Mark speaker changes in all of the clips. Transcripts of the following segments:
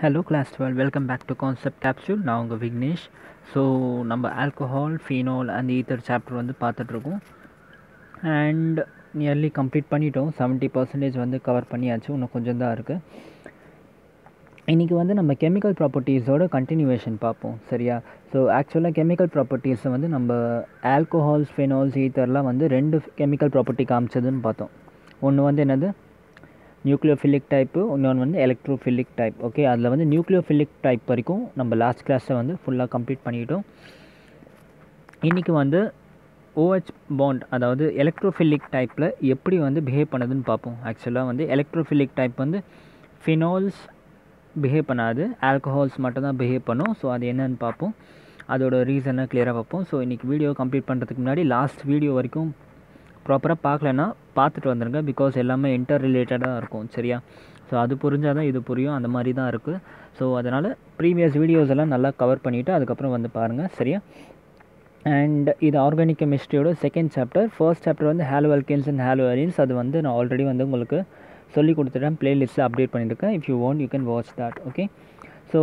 Speaker 1: hello class twelve welcome back to concept capsule நான் உங்கள் Vignesh so நம்ம alcohol phenol and ether chapter வந்து பார்த்துட்ருக்கோம் அண்ட் நியர்லி கம்ப்ளீட் பண்ணிட்டோம் செவன்ட்டி பர்சன்டேஜ் வந்து கவர் பண்ணியாச்சு இன்னும் கொஞ்சம் தான் இருக்குது இன்றைக்கி வந்து நம்ம கெமிக்கல் ப்ராப்பர்ட்டிஸோட கண்டினியூவேஷன் பார்ப்போம் சரியா ஸோ ஆக்சுவலாக கெமிக்கல் ப்ராப்பர்ட்டிஸை வந்து நம்ம ஆல்கோஹால்ஸ் ஃபெனால்ஸ் ஈத்தர்லாம் வந்து ரெண்டு கெமிக்கல் ப்ராப்பர்ட்டி காமிச்சதுன்னு பார்த்தோம் ஒன்று வந்து என்னது நியூக்ளியோஃபிலிக் டைப்பு இன்னொன்று வந்து எலக்ட்ரோஃபிலிக் டைப் ஓகே அதில் வந்து நியூக்ளியோஃபிலிக் டைப் வரைக்கும் நம்ம லாஸ்ட் கிளாஸை வந்து ஃபுல்லாக கம்ப்ளீட் பண்ணிக்கிட்டோம் இன்றைக்கி வந்து ஓஹெச் பாண்ட் அதாவது எலக்ட்ரோஃபிலிக் டைப்பில் எப்படி வந்து பிஹேவ் பண்ணுதுன்னு பார்ப்போம் ஆக்சுவலாக வந்து எலக்ட்ரோஃபிலிக் டைப் வந்து ஃபினால்ஸ் பிஹேவ் பண்ணாது ஆல்கஹால்ஸ் மட்டும் தான் பிஹேவ் பண்ணும் ஸோ அது என்னன்னு பார்ப்போம் அதோட ரீசனை கிளியராக பார்ப்போம் ஸோ இன்றைக்கி வீடியோ கம்ப்ளீட் பண்ணுறதுக்கு முன்னாடி லாஸ்ட் வீடியோ வரைக்கும் ப்ராப்பராக பார்க்கலன்னா பார்த்துட்டு வந்துடுங்க பிகாஸ் எல்லாமே இன்டர் ரிலேட்டடாக இருக்கும் சரியா ஸோ அது புரிஞ்சால் தான் இது புரியும் அந்த மாதிரி தான் இருக்குது ஸோ அதனால் ப்ரீவியஸ் வீடியோஸ் எல்லாம் நல்லா கவர் பண்ணிவிட்டு அதுக்கப்புறம் வந்து பாருங்கள் சரியா அண்ட் இது ஆர்கானிக் கெமிஸ்ட்ரியோட செகண்ட் சாப்டர் ஃபர்ஸ்ட் சாப்டர் வந்து haloalkanes and haloarenes அது வந்து நான் ஆல்ரெடி வந்து உங்களுக்கு சொல்லி கொடுத்துட்டேன் ப்ளேலிஸ்ட்டில் அப்டேட் பண்ணியிருக்கேன் if you want you can watch that okay so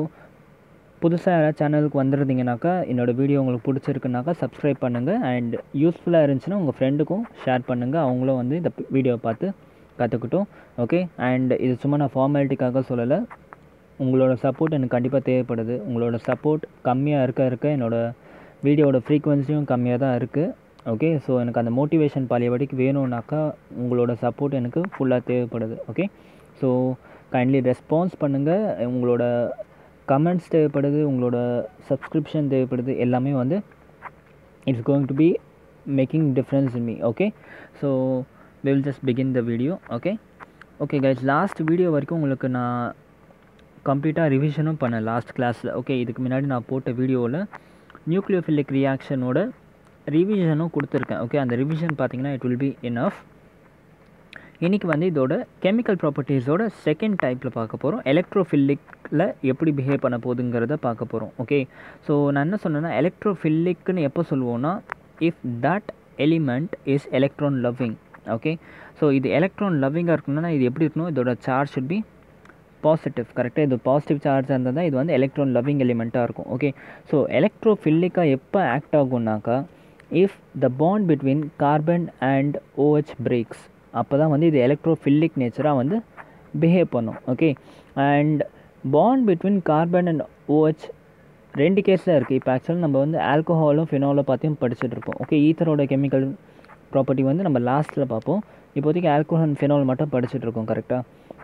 Speaker 1: புதுசாக யாராவது சேனலுக்கு வந்துருந்தீங்கனாக்கா என்னோடய வீடியோ உங்களுக்கு பிடிச்சிருக்குனாக்கா சப்ஸ்கிரைப் பண்ணுங்கள் அண்ட் யூஸ்ஃபுல்லாக இருந்துச்சுன்னா உங்கள் ஃப்ரெண்டுக்கும் ஷேர் பண்ணுங்கள் அவங்களும் வந்து இந்த வீடியோவை பார்த்து கற்றுக்கிட்டோம் ஓகே அண்ட் இது சும்மா நான் ஃபார்மாலிட்டிக்காக சொல்லலை உங்களோட சப்போர்ட் எனக்கு கண்டிப்பாக தேவைப்படுது உங்களோட சப்போர்ட் கம்மியாக இருக்க இருக்க என்னோடய வீடியோட ஃப்ரீக்குவென்சியும் கம்மியாக தான் இருக்குது ஓகே ஸோ எனக்கு அந்த மோட்டிவேஷன் பழையபடிக்கு வேணும்னாக்கா உங்களோட சப்போர்ட் எனக்கு ஃபுல்லாக தேவைப்படுது ஓகே ஸோ கைண்ட்லி ரெஸ்பான்ஸ் பண்ணுங்கள் உங்களோட கமெண்ட்ஸ் தேவைப்படுது உங்களோட சப்ஸ்கிரிப்ஷன் தேவைப்படுது எல்லாமே வந்து it's going to be making difference in me okay so will just begin the video okay okay guys last video வரைக்கும் உங்களுக்கு நான் கம்ப்ளீட்டாக ரிவிஷனும் பண்ணேன் லாஸ்ட் கிளாஸில் ஓகே இதுக்கு முன்னாடி நான் போட்ட வீடியோவில் நியூக்ளியோஃபிலிக் ரியாக்ஷனோட ரிவிஷனும் கொடுத்துருக்கேன் ஓகே அந்த ரிவிஷன் பார்த்தீங்கன்னா இட் வில் பி இனஃப் இன்றைக்கி வந்து இதோட கெமிக்கல் ப்ராப்பர்ட்டிஸோட செகண்ட் டைப்பில் பார்க்க போகிறோம் எலக்ட்ரோஃபில்லிக்கில் எப்படி பிஹேவ் பண்ண போகுதுங்கிறத பார்க்க போகிறோம் ஓகே ஸோ நான் என்ன சொன்னேன்னா எலக்ட்ரோஃபில்லிக்னு எப்போ சொல்லுவோன்னா if that element is electron loving okay so இது எலக்ட்ரான் லவ்விங்காக இருக்கணும்னா இது எப்படி இருக்கணும் இதோட சார்ஜ் ஷுட் பி பாசிட்டிவ் கரெக்டாக இது பாசிட்டிவ் சார்ஜாக இருந்தால் தான் இது வந்து எலக்ட்ரான் லவ்விங் எலிமெண்ட்டாக இருக்கும் ஓகே ஸோ எலக்ட்ரோஃபில்லிக்காக எப்போ ஆக்ட் ஆகும்னாக்கா if the bond between carbon and OH breaks அப்போ தான் வந்து இது எலக்ட்ரோஃபில்லிக் நேச்சராக வந்து பிஹேவ் பண்ணும் okay and bond between carbon and OH ரெண்டு கேஸில் இருக்குது இப்போ ஆக்சுவலாக நம்ம வந்து ஆல்கோஹாலும் ஃபினாலும் பார்த்தியும் படிச்சுட்டு இருப்போம் ஓகே ஈத்தரோட கெமிக்கல் ப்ராப்பர்ட்டி வந்து நம்ம லாஸ்ட்டில் பார்ப்போம் இப்போதைக்கு ஆல்கோஹால் அண்ட் ஃபினால் மட்டும் படிச்சுட்டு இருக்கோம் கரெக்டாக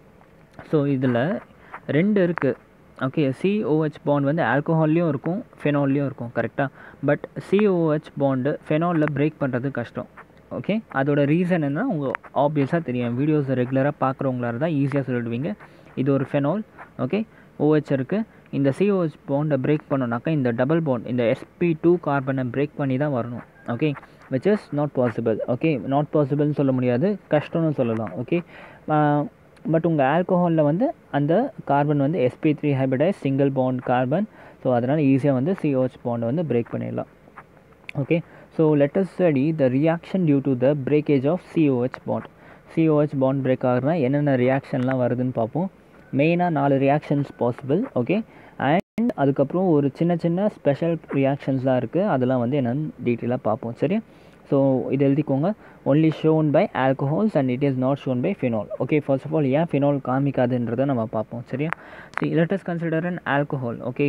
Speaker 1: ஸோ இதில் ரெண்டு இருக்குது ஓகே சிஓஹெச் பாண்ட் வந்து ஆல்கோஹால்லையும் இருக்கும் ஃபெனால்லையும் இருக்கும் கரெக்டாக பட் சிஓஹெச் பாண்டு ஃபெனாலில் பிரேக் பண்ணுறது கஷ்டம் ஓகே அதோட ரீசன் என்ன உங்கள் ஆப்வியஸாக தெரியும் வீடியோஸ் ரெகுலராக பார்க்குறவங்களா இருந்தால் ஈஸியாக சொல்லிடுவீங்க இது ஒரு ஃபெனால் ஓகே ஓஹெச் இருக்குது இந்த சிஓஹெச் பாண்டை பிரேக் பண்ணோன்னாக்கா இந்த டபுள் பாண்ட் இந்த எஸ்பி டூ கார்பனை பிரேக் பண்ணி தான் வரணும் okay which is not possible okay not பாசிபிள்னு சொல்ல முடியாது கஷ்டம்னு சொல்லலாம் ஓகே பட் உங்கள் ஆல்கோஹாலில் வந்து அந்த கார்பன் வந்து SP three hybridised single bond carbon so அதனால் ஈஸியாக வந்து சிஓஹெச் பாண்டை வந்து பிரேக் பண்ணிடலாம் okay so let's study the reaction due to the breakage of COH bond COH bond break ஆகுதுனா என்னென்ன ரியாக்ஷன்லாம் வருதுன்னு பார்ப்போம் மெயினாக நாலு ரியாக்ஷன்ஸ் பாசிபிள் ஓகே அண்ட் அதுக்கப்புறம் ஒரு சின்ன சின்ன ஸ்பெஷல் ரியாக்ஷன்ஸ்லாம் இருக்குது அதெல்லாம் வந்து என்னென்னு டீட்டெயிலாக பார்ப்போம் சரியா ஸோ இது எழுதிக்கோங்க only shown by alcohols and it is not shown by phenol okay first of all ஏன் ஃபினால் காமிக்காதுன்றதை நம்ம பார்ப்போம் சரியா so let's consider an alcohol okay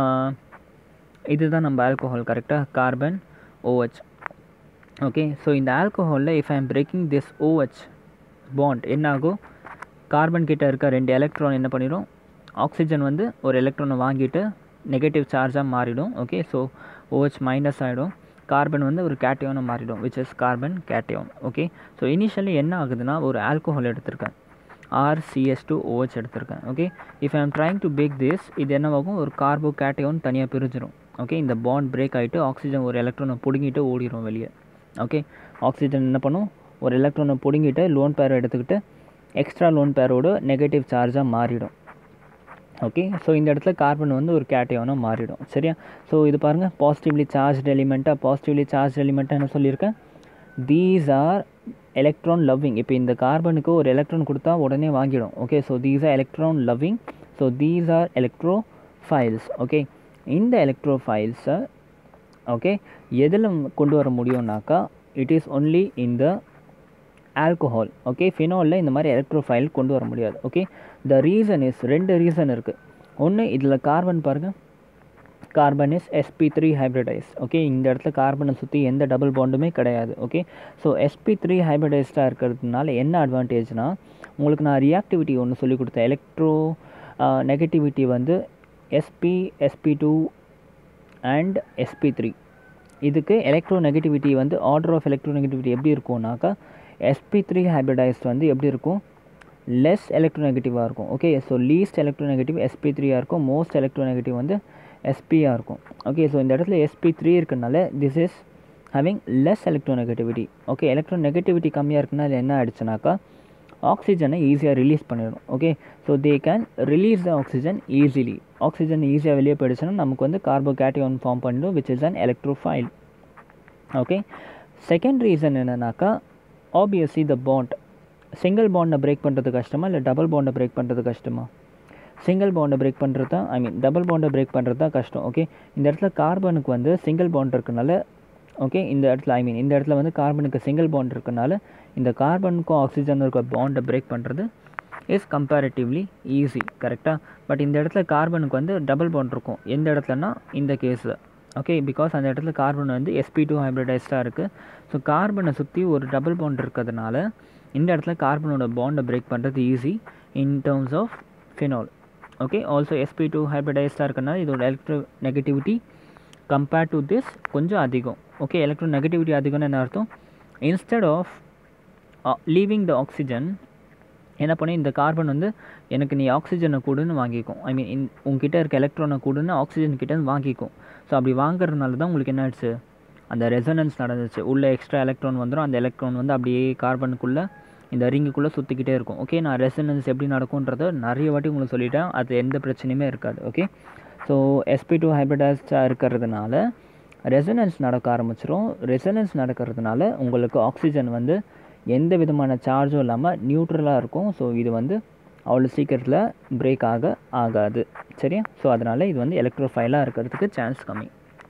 Speaker 1: இதுதான் நம்ம ஆல்கோஹால் கரெக்டாக கார்பன் ஓஹெச் ஓகே ஸோ இந்த ஆல்கோஹாலில் if I am breaking this OH bond என்ன ஆகும் கார்பன் கிட்ட இருக்க ரெண்டு எலக்ட்ரான் என்ன பண்ணிடும் ஆக்சிஜன் வந்து ஒரு எலக்ட்ரானை வாங்கிட்டு நெகட்டிவ் சார்ஜாக மாறிடும் ஓகே ஸோ ஓஹெச் மைனஸ் ஆகிடும் கார்பன் வந்து ஒரு கேட்டியோனை மாறிடும் which is carbon cation okay so initially என்ன ஆகுதுன்னா ஒரு ஆல்கோஹால் எடுத்திருக்கேன் ஆர்சிஎஸ் டூ ஓஹெச் எடுத்திருக்கேன் okay if I am trying to back this இது என்னவாகும் ஒரு கார்போ கேட்டியோன் தனியாக பிரிஞ்சிடும் ஓகே இந்த பாண்ட் பிரேக் ஆகிட்டு ஆக்சிஜன் ஒரு எலக்ட்ரானை பிடுங்கிட்டு ஓடிடும் வெளியே ஓகே ஆக்சிஜன் என்ன பண்ணும் ஒரு எலக்ட்ரானை பிடுங்கிட்டு லோன் பேரை எடுத்துக்கிட்டு எக்ஸ்ட்ரா லோன் பேரோட நெகட்டிவ் சார்ஜாக மாறிடும் ஓகே ஸோ இந்த இடத்துல கார்பன் வந்து ஒரு கேட்டியோனாக மாறிடும் சரியா ஸோ இது பாருங்கள் பாசிட்டிவ்லி சார்ஜ் எலிமெண்ட்டாக பாசிட்டிவ்லி சார்ஜ் எலிமெண்ட்டாக என்ன சொல்லியிருக்கேன் தீஸ் ஆர் எலக்ட்ரான் லவ்விங் இப்போ இந்த கார்பனுக்கு ஒரு எலக்ட்ரான் கொடுத்தா உடனே வாங்கிடும் okay so these are electron loving so these are electrophiles okay இந்த எலக்ட்ரோ ஃபைல்ஸை ஓகே எதில் கொண்டு வர முடியும்னாக்கா இட் இஸ் ஒன்லி இந்த ஆல்கோஹால் ஓகே ஃபினாலில் இந்த மாதிரி எலக்ட்ரோஃபைல் கொண்டு வர முடியாது ஓகே த ரீசன் இஸ் ரெண்டு ரீசன் இருக்குது ஒன்று இதில் கார்பன் பாருங்கள் carbon is sp three hybridise okay இந்த இடத்துல கார்பனை சுற்றி எந்த டபுள் பாண்டுமே கிடையாது ஓகே ஸோ எஸ்பி த்ரீ ஹைப்ரிடைஸ்டாக இருக்கிறதுனால என்ன அட்வான்டேஜ்னால் உங்களுக்கு நான் ரியாக்டிவிட்டி ஒன்று சொல்லி கொடுத்தேன் எலக்ட்ரோ நெகட்டிவிட்டி வந்து sp sp two and sp three இதுக்கு எலக்ட்ரோ நெகட்டிவிட்டி வந்து ஆர்டர் ஆஃப் எலக்ட்ரோ நெகட்டிவிட்டி எப்படி இருக்கும்னாக்கா எஸ்பி த்ரீ ஹைப்ரிடைஸ்ட் வந்து எப்படி இருக்கும் லெஸ் எலக்ட்ரோ நெகட்டிவாக இருக்கும் okay so least electronegative sp த்ரீயாக இருக்கும் மோஸ்ட் எலக்ட்ரோ நெகட்டிவ் வந்து எஸ்பியாக இருக்கும் ஓகே ஸோ இந்த இடத்துல எஸ்பி த்ரீ இருக்கனால this is having less electronegativity okay electronegativity கம்மியாக இருக்குனால என்ன ஆயிடுச்சுனாக்கா ஆக்சிஜனை ஈஸியாக ரிலீஸ் பண்ணிடும் okay so they can release the oxygen easily oxygen ஈஸியாக வெளியே போயிடுச்சுன்னா நமக்கு வந்து கார்போகேட்டியோன் ஃபார்ம் பண்ணிடும் which is an electrophile okay second reason என்னன்னாக்கா ஆப்வியஸ்லி த பாண்ட் சிங்கிள் பாண்டை பிரேக் பண்ணுறது கஷ்டமா இல்லை டபுள் பாண்டை பிரேக் பண்ணுறது கஷ்டமா சிங்கிள் பாண்டை பிரேக் பண்ணுறது தான் ஐ மீன் டபுள் பாண்டை பிரேக் பண்ணுறது தான் கஷ்டம் ஓகே இந்த இடத்துல கார்பனுக்கு வந்து சிங்கிள் பாண்ட் இருக்கனால ஓகே இந்த இடத்துல ஐ மீன் இந்த இடத்துல வந்து கார்பனுக்கு சிங்கிள் பாண்ட் இருக்கனால இந்த கார்பனுக்கும் ஆக்சிஜன் இருக்க பாண்டை பிரேக் பண்ணுறது இஸ் கம்பேரிட்டிவ்லி ஈஸி கரெக்டாக பட் இந்த இடத்துல கார்பனுக்கு வந்து டபுள் பாண்ட் இருக்கும் எந்த இடத்துலனா இந்த கேஸில் ஓகே பிகாஸ் அந்த இடத்துல கார்பன் வந்து எஸ்பி டூ ஹைப்ரிடைஸ்டாக இருக்குது ஸோ கார்பனை சுற்றி ஒரு டபுள் பாண்ட் இருக்கிறதுனால இந்த இடத்துல கார்பனோட பாண்டை பிரேக் பண்ணுறது easy in terms of phenol okay also sp two ஹைப்ரிடைஸ்டாக இருக்கனால இதோட electronegativity compared to this கொஞ்சம் அதிகம் ஓகே எலக்ட்ரோ நெகட்டிவிட்டி அதிகம்னு என்ன அர்த்தம் instead of leaving the oxygen என்ன பண்ணி இந்த கார்பன் வந்து எனக்கு நீ ஆக்சிஜனை கூடுன்னு வாங்கிக்கும் ஐ மீன் இன் உங்ககிட்ட இருக்க எலக்ட்ரானை கூடுன்னு ஆக்சிஜன் கிட்ட வாங்கிக்கும் ஸோ அப்படி வாங்குறதுனால தான் உங்களுக்கு என்ன ஆயிடுச்சு அந்த ரெசனன்ஸ் நடந்துச்சு உள்ளே எக்ஸ்ட்ரா எலக்ட்ரான் வந்துடும் அந்த எலக்ட்ரான் வந்து அப்படியே கார்பனுக்குள்ளே இந்த ரிங்குக்குள்ளே சுற்றிக்கிட்டே இருக்கும் ஓகே நான் ரெசனன்ஸ் எப்படி நடக்கும்ன்றத நிறைய வாட்டி உங்களுக்கு சொல்லிட்டேன் அது எந்த பிரச்சனையுமே இருக்காது ஓகே ஸோ எஸ்பி டூ ஹைப்ரிடைஸ்டாக இருக்கிறதுனால ரெசனன்ஸ் நடக்க ஆரம்பிச்சிரும் ரெசனன்ஸ் நடக்கிறதுனால உங்களுக்கு ஆக்சிஜன் வந்து எந்த விதமான சார்ஜும் இல்லாமல் நியூட்ரலாக இருக்கும் ஸோ இது வந்து அவ்வளோ சீக்கிரத்தில் பிரேக் ஆக ஆகாது சரியா ஸோ அதனால் இது வந்து எலக்ட்ரோஃபைலாக இருக்கிறதுக்கு சான்ஸ் கம்மி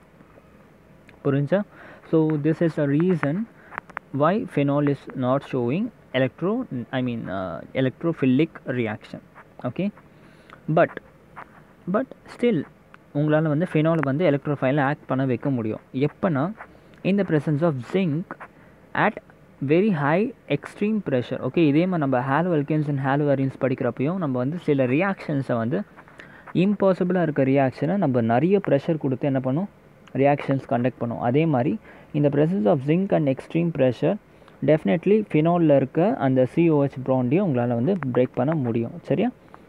Speaker 1: புரிஞ்சா so this is a reason why phenol is not showing electro I mean electrophilic reaction okay but but still உங்களால் வந்து ஃபினால் வந்து எலக்ட்ரோஃபைலை ஆக்ட் பண்ண வைக்க முடியும் எப்போனா இந்த presence of zinc at very high extreme pressure okay இதே மாதிரி நம்ம haloalkanes and haloarenes படிக்கிறப்பையும் நம்ம வந்து சில ரியாக்ஷன்ஸை வந்து இம்பாசிபிளாக இருக்க ரியாக்ஷனை நம்ம நிறைய ப்ரெஷர் கொடுத்து என்ன பண்ணும் ரியாக்ஷன்ஸ் கண்டக்ட் பண்ணும் அதே மாதிரி இந்த presence of zinc and extreme pressure definitely ஃபினாலில் இருக்க அந்த சிஓஹெச் ப்ராண்டையும் உங்களால் வந்து பிரேக் பண்ண முடியும் சரியா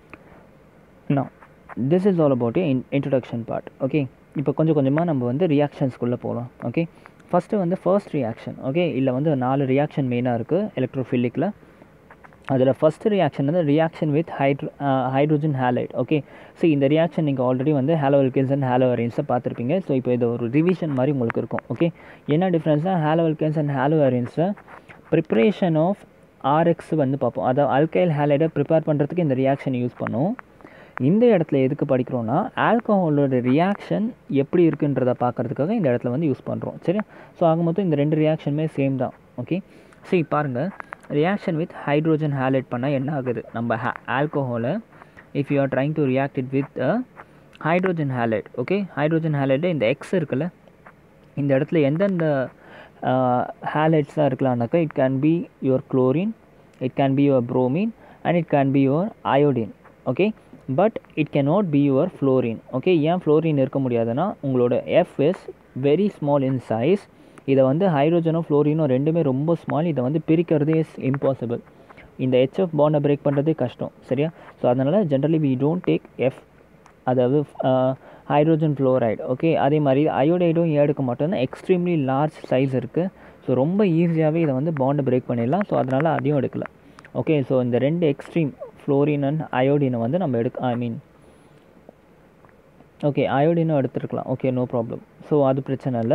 Speaker 1: நான் this is all about in introduction part okay இப்போ கொஞ்சம் கொஞ்சமாக நம்ம வந்து ரியாக்ஷன்ஸ்குள்ளே போகலாம் ஓகே ஃபஸ்ட்டு வந்து ஃபர்ஸ்ட் ரியாக்ஷன் ஓகே இல்லை வந்து நாலு ரியாக்ஷன் மெயினாக இருக்குது எலக்ட்ரோஃபில்லிக்கில் அதில் ஃபஸ்ட் ரியாக்ஷன் வந்து reaction with hydro hydrogen halide okay so இந்த ரியாக்ஷன் நீங்கள் ஆல்ரெடி வந்து ஹேலோ அல்கேன்ஸ் அண்ட் ஹேலோ அரேன்ஸை பார்த்துருப்பீங்க ஸோ இப்போ இது ஒரு ரிவிஷன் மாதிரி உங்களுக்கு இருக்கும் ஓகே என்ன டிஃப்ரென்ஸ்னால் ஹேலோ அல்கேன்ஸ் அண்ட் ஹேலோ அரேன்ஸை ப்ரிப்ரேஷன் ஆஃப் ஆர்எக்ஸ் வந்து பார்ப்போம் அதாவது அல்கைல் ஹேலைடை ப்ரிப்பேர் பண்ணுறதுக்கு இந்த ரியாக்ஷன் யூஸ் பண்ணும் இந்த இடத்துல எதுக்கு படிக்கிறோன்னா ஆல்கஹாலோட ரியாக்ஷன் எப்படி இருக்குன்றதை பார்க்குறதுக்காக இந்த இடத்துல வந்து யூஸ் பண்ணுறோம் சரியா ஸோ ஆக மொத்தம் இந்த ரெண்டு ரியாக்ஷனுமே சேம் தான் ஓகே சரி பாருங்கள் ரியாக்ஷன் வித் ஹைட்ரோஜன் ஹேலைட் பண்ணால் என்ன ஆகுது நம்ம ஹே ஆல்கஹாலை if you are trying to react it with hydrogen halide okay hydrogen halide இந்த எக்ஸ் இருக்குல்ல இந்த இடத்துல எந்தெந்த ஹேலைட்ஸாக இருக்கலாம்னாக்கா it can be your chlorine it can be your bromine and it can be your iodine okay but it can not be your fluorine okay ஏன் fluorine இருக்க முடியாதுன்னா உங்களோட F is very small in size இதை வந்து ஹைட்ரோஜனும் ஃப்ளோரினும் ரெண்டுமே ரொம்ப ஸ்மால் இதை வந்து பிரிக்கிறதே இஸ் இம்பாசிபிள் இந்த ஹெச்எஃப் பாண்டை பிரேக் பண்ணுறதே கஷ்டம் சரியா ஸோ அதனால் generally we don't take F அதாவது ஹைட்ரோஜன் ஃப்ளோரைடு ஓகே அதே மாதிரி அயோடைடும் எடுக்க மாட்டோம்னா எக்ஸ்ட்ரீம்லி லார்ஜ் சைஸ் இருக்குது ஸோ ரொம்ப ஈஸியாகவே இதை வந்து பாண்டை பிரேக் பண்ணிடலாம் ஸோ அதனால் அதையும் எடுக்கல ஓகே ஸோ இந்த ரெண்டு எக்ஸ்ட்ரீம் ஃப்ளோரின் அண்ட் அயோடினை வந்து நம்ம எடுக்க ஐ மீன் ஓகே அயோடினும் எடுத்துருக்கலாம் ஓகே நோ ப்ராப்ளம் ஸோ அது பிரச்சனை இல்லை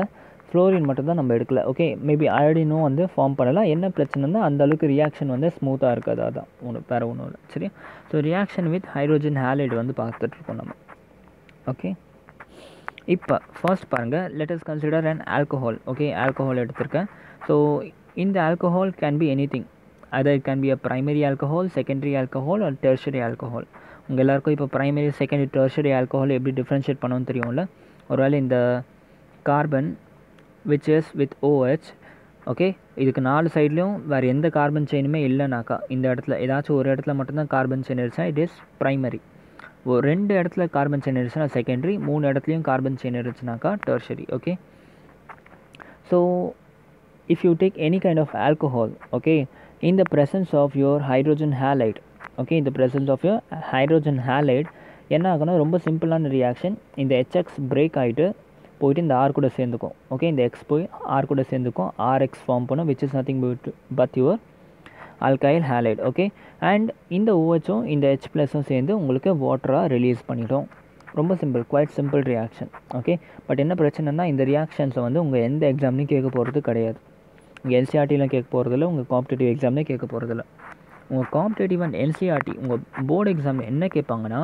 Speaker 1: ஃப்ளோரின் மட்டும் தான் நம்ம எடுக்கல ஓகே மேபி அயோடினும் வந்து ஃபார்ம் பண்ணலாம் என்ன பிரச்சனைனா அந்த அளவுக்கு ரியாக்ஷன் வந்து ஸ்மூத்தாக இருக்காது அதான் ஒன்று வேறு ஒன்றும் இல்லை சரி so reaction with hydrogen halide வந்து பார்த்துட்ருக்கோம் நம்ம ஓகே இப்போ ஃபர்ஸ்ட் பாருங்கள் let is consider and alcohol okay alcohol எடுத்திருக்கேன் ஸோ இந்த alcohol can be anything other can be a primary alcohol secondary alcohol or tertiary alcohol உங்கள் எல்லாருக்கும் இப்போ ப்ரைமரி செகண்டரி டெர்ஷரி ஆல்கஹால் எப்படி டிஃப்ரென்ஷியேட் பண்ணணும்னு தெரியும்ல ஒருவேளை இந்த carbon which is with OH okay இதுக்கு நாலு சைட்லேயும் வேறு எந்த கார்பன் செயினுமே இல்லைனாக்கா இந்த இடத்துல ஏதாச்சும் ஒரு இடத்துல மட்டும்தான் கார்பன் செயின் இருந்துச்சுன்னா இட் இஸ் ப்ரைமரி ஒரு ரெண்டு இடத்துல கார்பன் செயின் இருந்துச்சுன்னா செகண்டரி மூணு இடத்துலையும் கார்பன் செயின் இருந்துச்சுனாக்கா tertiary okay so if you take any kind of alcohol okay in the presence of your hydrogen halide okay in the presence of your hydrogen halide என்ன ஆகும்னா ரொம்ப சிம்பிளான reaction இந்த HX break ஆகிட்டு போயிட்டு இந்த R கூட சேர்ந்துக்கும் ஓகே இந்த எக்ஸ் போய் ஆர் கூட சேர்ந்துக்கும் ஆர்எக்ஸ் ஃபார்ம் பண்ணும் which is nothing but but your alkyl halide okay and இந்த OHும் இந்த ஹெச் ப்ளஸும் சேர்ந்து உங்களுக்கு வாட்டராக ரிலீஸ் பண்ணிடும் ரொம்ப simple quite simple reaction okay but என்ன பிரச்சனைனா இந்த ரியாக்ஷன்ஸை வந்து உங்கள் எந்த எக்ஸாம்லையும் கேட்க போகிறது கிடையாது உங்கள் என்சிஆர்டிலாம் கேட்க போகிறதில்ல உங்கள் காம்படேட்டிவ் எக்ஸாம்லேயும் கேட்க போகிறதில்ல உங்கள் காம்படேட்டிவ் அண்ட் என்சிஆர்டி உங்கள் போர்டு எக்ஸாமில் என்ன கேட்பாங்கன்னா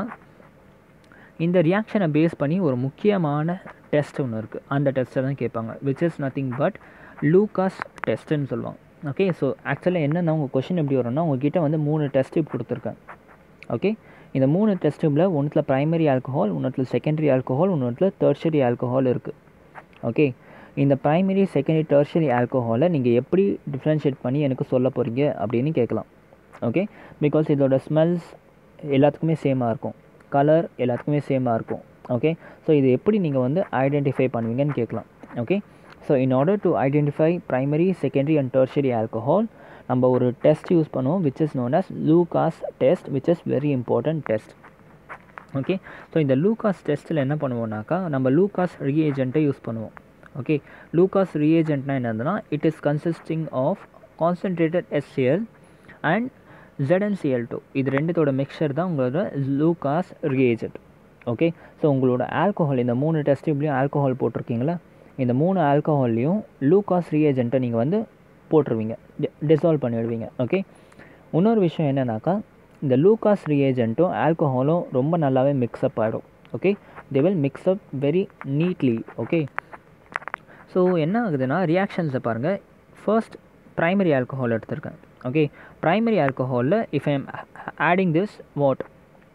Speaker 1: இந்த ரியாக்ஷனை பேஸ் பண்ணி ஒரு முக்கியமான டெஸ்ட் ஒன்று இருக்குது அந்த டெஸ்ட்டை தான் கேட்பாங்க which is nothing but Lucas டெஸ்ட்டுன்னு சொல்லுவாங்க ஓகே ஸோ ஆக்சுவலாக என்னென்னா உங்கள் கொஷின் எப்படி வரும்னா உங்ககிட்ட வந்து மூணு டெஸ்ட் டியூப் கொடுத்துருக்கேன் ஓகே இந்த மூணு டெஸ்ட் டியூப்பில் ஒன்றுத்தில் ப்ரைமரி ஆல்கஹால் ஒன்றுத்தில் செகண்டரி ஆல்கஹால் ஒன்றுத்தில் டெர்ஷரி ஆல்கஹால் இருக்குது ஓகே இந்த ப்ரைமரி செகண்டரி டெர்ஷரி ஆல்கஹாலை நீங்கள் எப்படி டிஃப்ரென்ஷியேட் பண்ணி எனக்கு சொல்ல போகிறீங்க அப்படின்னு கேட்கலாம் ஓகே பிகாஸ் இதோட ஸ்மெல்ஸ் எல்லாத்துக்குமே சேமாக இருக்கும் கலர் எல்லாத்துக்குமே சேமாக இருக்கும் ஓகே ஸோ இது எப்படி நீங்கள் வந்து ஐடென்டிஃபை பண்ணுவீங்கன்னு கேட்கலாம் okay so in order to identify primary secondary and tertiary alcohol நம்ம ஒரு டெஸ்ட் யூஸ் பண்ணுவோம் which is known as Lucas test which is very important test okay so இந்த லூகாஸ் டெஸ்ட்டில் என்ன பண்ணுவோம்னாக்கா நம்ம லூகாஸ் ரியேஜென்ட்டை யூஸ் பண்ணுவோம் ஓகே லூகாஸ் ரியேஜென்ட்னா என்னதுன்னா it is consisting of concentrated SCL and ZnCl2 two இது ரெண்டுத்தோட மிக்சர் தான் உங்களோட லூகாஸ் ரியேஜென்ட் ஓகே ஸோ உங்களோட ஆல்கஹால் இந்த மூணு டெஸ்ட் இப்படியும் ஆல்கஹால் போட்டிருக்கீங்களா இந்த மூணு ஆல்கஹால்லையும் லூகாஸ் ரியேஜென்ட்டை நீங்கள் வந்து போட்டுருவீங்க டிசால்வ் பண்ணிடுவீங்க ஓகே இன்னொரு விஷயம் என்னன்னாக்கா இந்த லூகாஸ் ரியேஜென்ட்டும் ஆல்கஹாலும் ரொம்ப நல்லாவே மிக்ஸ்அப் ஆகிடும் okay they will mix up very neatly okay so என்ன ஆகுதுன்னா ரியாக்ஷன்ஸை பாருங்கள் ஃபர்ஸ்ட் ப்ரைமரி ஆல்கஹால் எடுத்திருக்கேன் ஓகே ப்ரைமரி ஆல்கஹாலில் if I am adding this what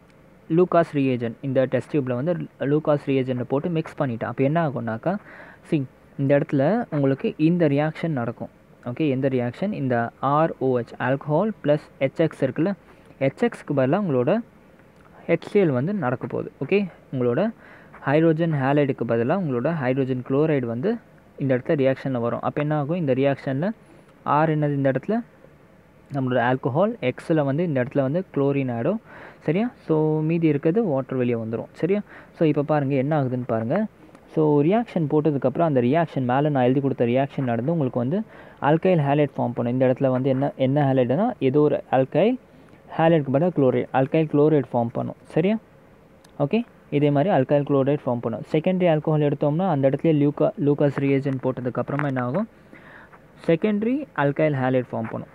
Speaker 1: Lucas reagent இந்த டெஸ்ட் டியூப்பில் வந்து லூகாஸ் ரியேஜனை போட்டு மிக்ஸ் பண்ணிட்டேன் அப்போ என்ன ஆகும்னாக்கா சி இந்த இடத்துல உங்களுக்கு இந்த ரியாக்ஷன் நடக்கும் ஓகே எந்த ரியாக்ஷன் இந்த ஆர்ஓஹெச் ஆல்கஹால் ப்ளஸ் ஹெச்எக்ஸ் இருக்குல்ல ஹெச்எக்ஸ்க்கு பதிலாக உங்களோட ஹெச்சிஎல் வந்து நடக்க போகுது ஓகே உங்களோட ஹைட்ரோஜன் ஹேலைடுக்கு பதிலாக உங்களோட ஹைட்ரோஜன் குளோரைடு வந்து இந்த இடத்துல ரியாக்ஷனில் வரும் அப்போ என்ன ஆகும் இந்த ரியாக்ஷனில் ஆர் என்னது இந்த இடத்துல நம்மளோட ஆல்கஹால் எக்ஸில் வந்து இந்த இடத்துல வந்து குளோரின் ஆடும் சரியா ஸோ மீதி இருக்கிறது வாட்டர் வெளியே வந்துடும் சரியா ஸோ இப்போ பாருங்கள் என்ன ஆகுதுன்னு பாருங்கள் ஸோ ரியாக்ஷன் போட்டதுக்கப்புறம் அந்த ரியாக்ஷன் மேலே நான் எழுதி கொடுத்த ரியாக்ஷன் நடந்து உங்களுக்கு வந்து ஆல்கைல் ஹேலைட் ஃபார்ம் பண்ணும் இந்த இடத்துல வந்து என்ன என்ன ஹேலைட்னா ஏதோ ஒரு ஆல்கைல் ஹேலைட்க்கு பதிலாக குளோரைட் ஆல்கைல் குளோரைட் ஃபார்ம் பண்ணும் சரியா ஓகே இதே மாதிரி அல்கைல் குளோரைட் ஃபார்ம் பண்ணும் செகண்டரி ஆல்கஹால் எடுத்தோம்னா அந்த இடத்துல லூக்கா லூகாஸ் ரியேஜன் போட்டதுக்கப்புறமா என்ன ஆகும் செகண்டரி அல்கைல் ஹேலைட் ஃபார்ம் பண்ணும்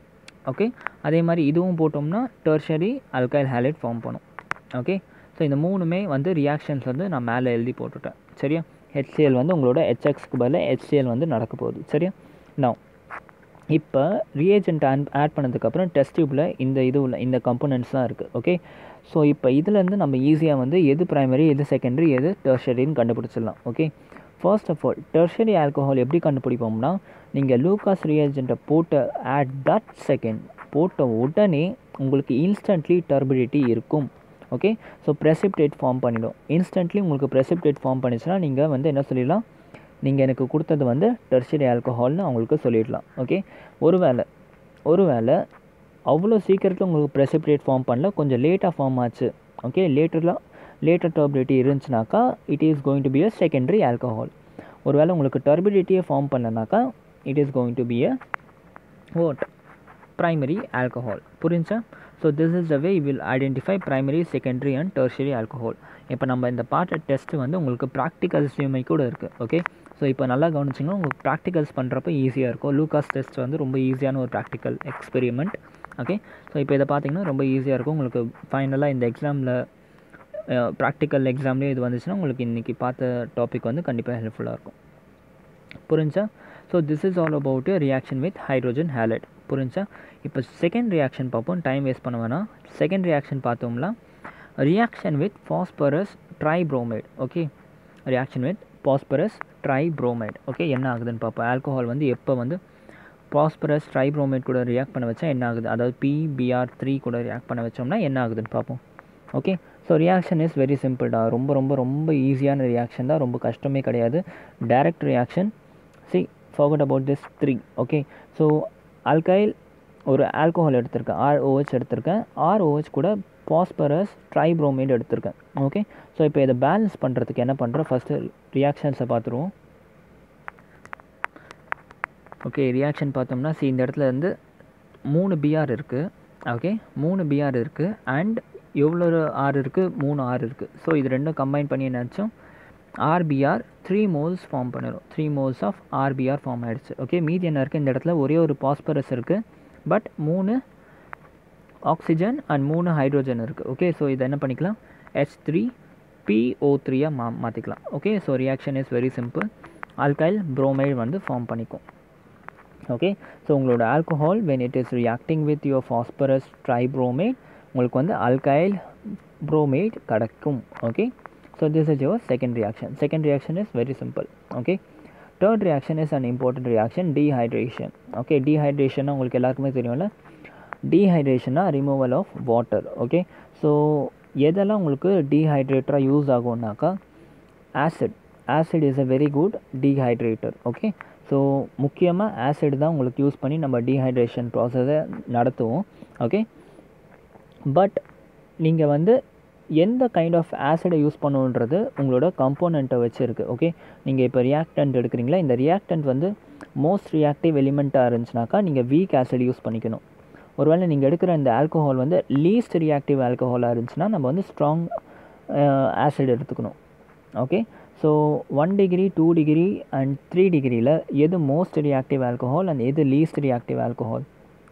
Speaker 1: ஓகே அதே மாதிரி இதுவும் போட்டோம்னா டெர்ஷரி அல்கைல் ஹேலைட் ஃபார்ம் பண்ணும் ஓகே ஸோ இந்த மூணுமே வந்து ரியாக்ஷன்ஸ் வந்து நான் மேலே எழுதி போட்டுட்டேன் சரியா ஹெச்சிஎல் வந்து உங்களோட ஹெச்எக்ஸ்க்கு பதிலாக ஹெச்சிஎல் வந்து நடக்க போகுது சரியா நான் இப்போ ரியேஜென்ட் ஆட் ஆட் பண்ணதுக்கப்புறம் டெஸ்ட் டியூப்பில் இந்த இது உள்ள இந்த கம்போனன்ட்ஸ் தான் இருக்குது ஓகே ஸோ இப்போ இதுலேருந்து நம்ம ஈஸியாக வந்து எது ப்ரைமரி எது செகண்டரி எது டெர்ஷரின்னு கண்டுபிடிச்சிடலாம் okay first of all tertiary alcohol எப்படி கண்டுபிடிப்போம்னா நீங்கள் லூகாஸ் ரியேஜென்ட்டை போட்ட அட் தட் செகண்ட் போட்ட உடனே உங்களுக்கு இன்ஸ்டன்ட்லி டர்பிடிட்டி இருக்கும் ஓகே ஸோ ப்ரெசிப்டேட் ஃபார்ம் பண்ணிடும் இன்ஸ்டன்ட்லி உங்களுக்கு ப்ரெசிப்டேட் ஃபார்ம் பண்ணிச்சுன்னா நீங்கள் வந்து என்ன சொல்லிடலாம் நீங்கள் எனக்கு கொடுத்தது வந்து டெர்ஷரி ஆல்கஹால்னு அவங்களுக்கு சொல்லிடலாம் ஓகே ஒருவேளை ஒருவேளை அவ்வளோ சீக்கிரத்தில் உங்களுக்கு ப்ரெசிப்டேட் ஃபார்ம் பண்ணல கொஞ்சம் லேட்டாக ஃபார்ம் ஆச்சு ஓகே லேட்டரில் லேட்டர் டர்பிலிட்டி இருந்துச்சுனாக்கா it is going to be a secondary alcohol ஒருவேளை உங்களுக்கு டர்பிலிட்டியே ஃபார்ம் பண்ணனாக்கா it is going to be a ode primary alcohol புரிஞ்சா so this is the way will identify primary secondary and tertiary alcohol இப்போ நம்ம இந்த பாட்டை டெஸ்ட்டு வந்து உங்களுக்கு ப்ராக்டிகல்ஸ்லையுமே கூட இருக்குது ஓகே ஸோ இப்போ நல்லா கவனிச்சிங்கன்னா உங்களுக்கு ப்ராக்டிகல்ஸ் பண்ணுறப்ப ஈஸியாக இருக்கும் லூகாஸ் டெஸ்ட் வந்து ரொம்ப ஈஸியான ஒரு ப்ராக்டிக்கல் எக்ஸ்பெரிமெண்ட் ஓகே ஸோ இப்போ இதை பார்த்தீங்கன்னா ரொம்ப ஈஸியாக இருக்கும் உங்களுக்கு ஃபைனலாக இந்த எக்ஸாமில் ப்ராக்டிக்கல் எக்ஸாம்லேயே இது வந்துச்சுன்னா உங்களுக்கு இன்றைக்கி பார்த்த டாபிக் வந்து கண்டிப்பாக ஹெல்ப்ஃபுல்லாக இருக்கும் புரிஞ்சா so this is all about reaction with hydrogen halide புரிஞ்சா இப்போ செகண்ட் ரியாக்ஷன் பார்ப்போம் டைம் வேஸ்ட் பண்ண வேணாம் செகண்ட் ரியாக்ஷன் பார்த்தோம்னா reaction with phosphorus tribromide okay reaction with phosphorus tribromide okay என்ன ஆகுதுன்னு பார்ப்போம் ஆல்கோஹால் வந்து எப்போ வந்து பாஸ்பரஸ் ட்ரைப்ரோமைட் கூட ரியாக்ட் பண்ண வச்சா என்ன ஆகுது அதாவது பிபிஆர் த்ரீ கூட ரியாக்ட் பண்ண வச்சோம்னா என்ன ஆகுதுன்னு பார்ப்போம் okay so reaction is very சிம்பிள்டா ரொம்ப ரொம்ப ரொம்ப ஈஸியான ரியாக்ஷன் தான் ரொம்ப கஷ்டமே கிடையாது direct reaction see forget about this three okay so alkyl ஒரு ஆல்கோஹால் எடுத்திருக்கேன் ஆர்ஓஹெச் எடுத்திருக்கேன் ஆர்ஓஹெச் கூட பாஸ்பரஸ் ட்ரைப்ரோமைட் எடுத்திருக்கேன் ஓகே ஸோ இப்போ இதை பேலன்ஸ் பண்ணுறதுக்கு என்ன பண்ணுறோம் ஃபஸ்ட்டு ரியாக்ஷன்ஸை பார்த்துருவோம் ஓகே ரியாக்ஷன் பார்த்தோம்னா சி இந்த இடத்துல இருந்து மூணு பிஆர் இருக்குது ஓகே மூணு பிஆர் இருக்குது அண்ட் எவ்வளோ ஆர் இருக்குது மூணு ஆர் இருக்குது ஸோ இது ரெண்டும் கம்பைன் பண்ணி என்னாச்சும் ஆர்பிஆர் த்ரீ மோல்ஸ் ஃபார்ம் பண்ணிடும் three moles of RBR form ஆகிடுச்சு ஓகே மீதி என்ன இருக்குது இந்த இடத்துல ஒரே ஒரு பாஸ்பரஸ் இருக்குது பட் மூணு ஆக்சிஜன் அண்ட் மூணு ஹைட்ரோஜன் இருக்குது ஓகே ஸோ இதை என்ன பண்ணிக்கலாம் ஹெச் த்ரீ பிஓ த்ரீயாக மா மாற்றிக்கலாம் okay so reaction is very simple alkyl bromide வந்து ஃபார்ம் பண்ணிக்கும் ஓகே ஸோ உங்களோட alcohol when it is reacting with your phosphorus tribromide உங்களுக்கு வந்து ஆல்கைல் புரோமேட் கிடைக்கும் okay so this is your second reaction second reaction is very simple okay third reaction is an important reaction dehydration okay dehydration உங்களுக்கு எல்லாருக்குமே தெரியும்ல டீஹைட்ரேஷனா removal of water okay so எதெல்லாம் உங்களுக்கு டீஹைட்ரேட்டராக யூஸ் ஆகும்னாக்கா acid acid is a very good dehydrator okay so முக்கியமாக acid தான் உங்களுக்கு யூஸ் பண்ணி நம்ம டீஹைட்ரேஷன் ப்ராசஸை நடத்துவோம் ஓகே பட் நீங்கள் வந்து எந்த கைண்ட் ஆஃப் ஆசிடை யூஸ் பண்ணுன்றது உங்களோட கம்போனண்ட்டை வச்சு இருக்குது ஓகே நீங்கள் இப்போ ரியாக்டன்ட் எடுக்கிறீங்களா இந்த ரியாக்டன்ட் வந்து மோஸ்ட் ரியாக்டிவ் எலிமெண்ட்டாக இருந்துச்சுனாக்கா நீங்கள் வீக் ஆசிட் யூஸ் பண்ணிக்கணும் ஒருவேளை நீங்கள் எடுக்கிற இந்த ஆல்கோஹால் வந்து லீஸ்ட் ரியாக்டிவ் ஆல்கோஹாலாக இருந்துச்சுன்னா நம்ம வந்து ஸ்ட்ராங் ஆசிட் எடுத்துக்கணும் okay so one degree two degree and three டிகிரியில் எது மோஸ்ட் ரியாக்டிவ் ஆல்கோஹால் அண்ட் எது least reactive alcohol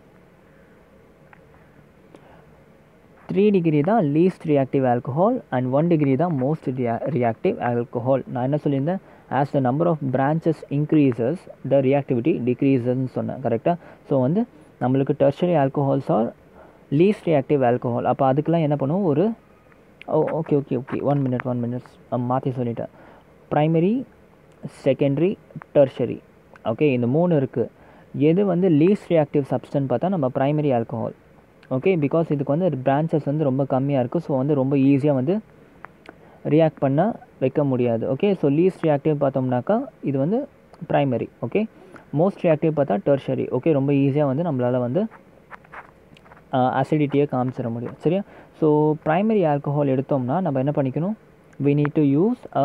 Speaker 1: three degree தான் least reactive alcohol and one degree தான் மோஸ்ட் ரியா ரியாக்டிவ் ஆல்கோஹால் நான் என்ன சொல்லியிருந்தேன் as the number of branches increases the reactivity டிக்ரீசஸ்ன்னு சொன்னேன் கரெக்டாக ஸோ வந்து நம்மளுக்கு tertiary alcohols are least reactive alcohol அப்போ அதுக்கெலாம் என்ன பண்ணுவோம் ஒரு oh okay okay okay one minute one minutes மாற்றி சொல்லிட்டேன் ப்ரைமரி செகண்டரி டெர்ஷரி ஓகே இந்த மூணு இருக்குது எது வந்து லீஸ்ட் ரியாக்டிவ் சப்ஸ்டன் பார்த்தா நம்ம ப்ரைமரி ஆல்கோஹால் ஓகே பிகாஸ் இதுக்கு வந்து பிரான்ச்சஸ் வந்து ரொம்ப கம்மியாக இருக்குது ஸோ வந்து ரொம்ப ஈஸியாக வந்து ரியாக்ட் பண்ண வைக்க முடியாது ஓகே ஸோ லீஸ்ட் ரியாக்டிவ் பார்த்தோம்னாக்கா இது வந்து ப்ரைமரி ஓகே மோஸ்ட் ரியாக்டிவ் பார்த்தா டெர்ஷரி ஓகே ரொம்ப ஈஸியாக வந்து நம்மளால் வந்து அசிடிட்டியை காமிச்சிட முடியும் சரியா ஸோ ப்ரைமரி ஆல்கோஹால் எடுத்தோம்னா நம்ம என்ன பண்ணிக்கணும் we need to use a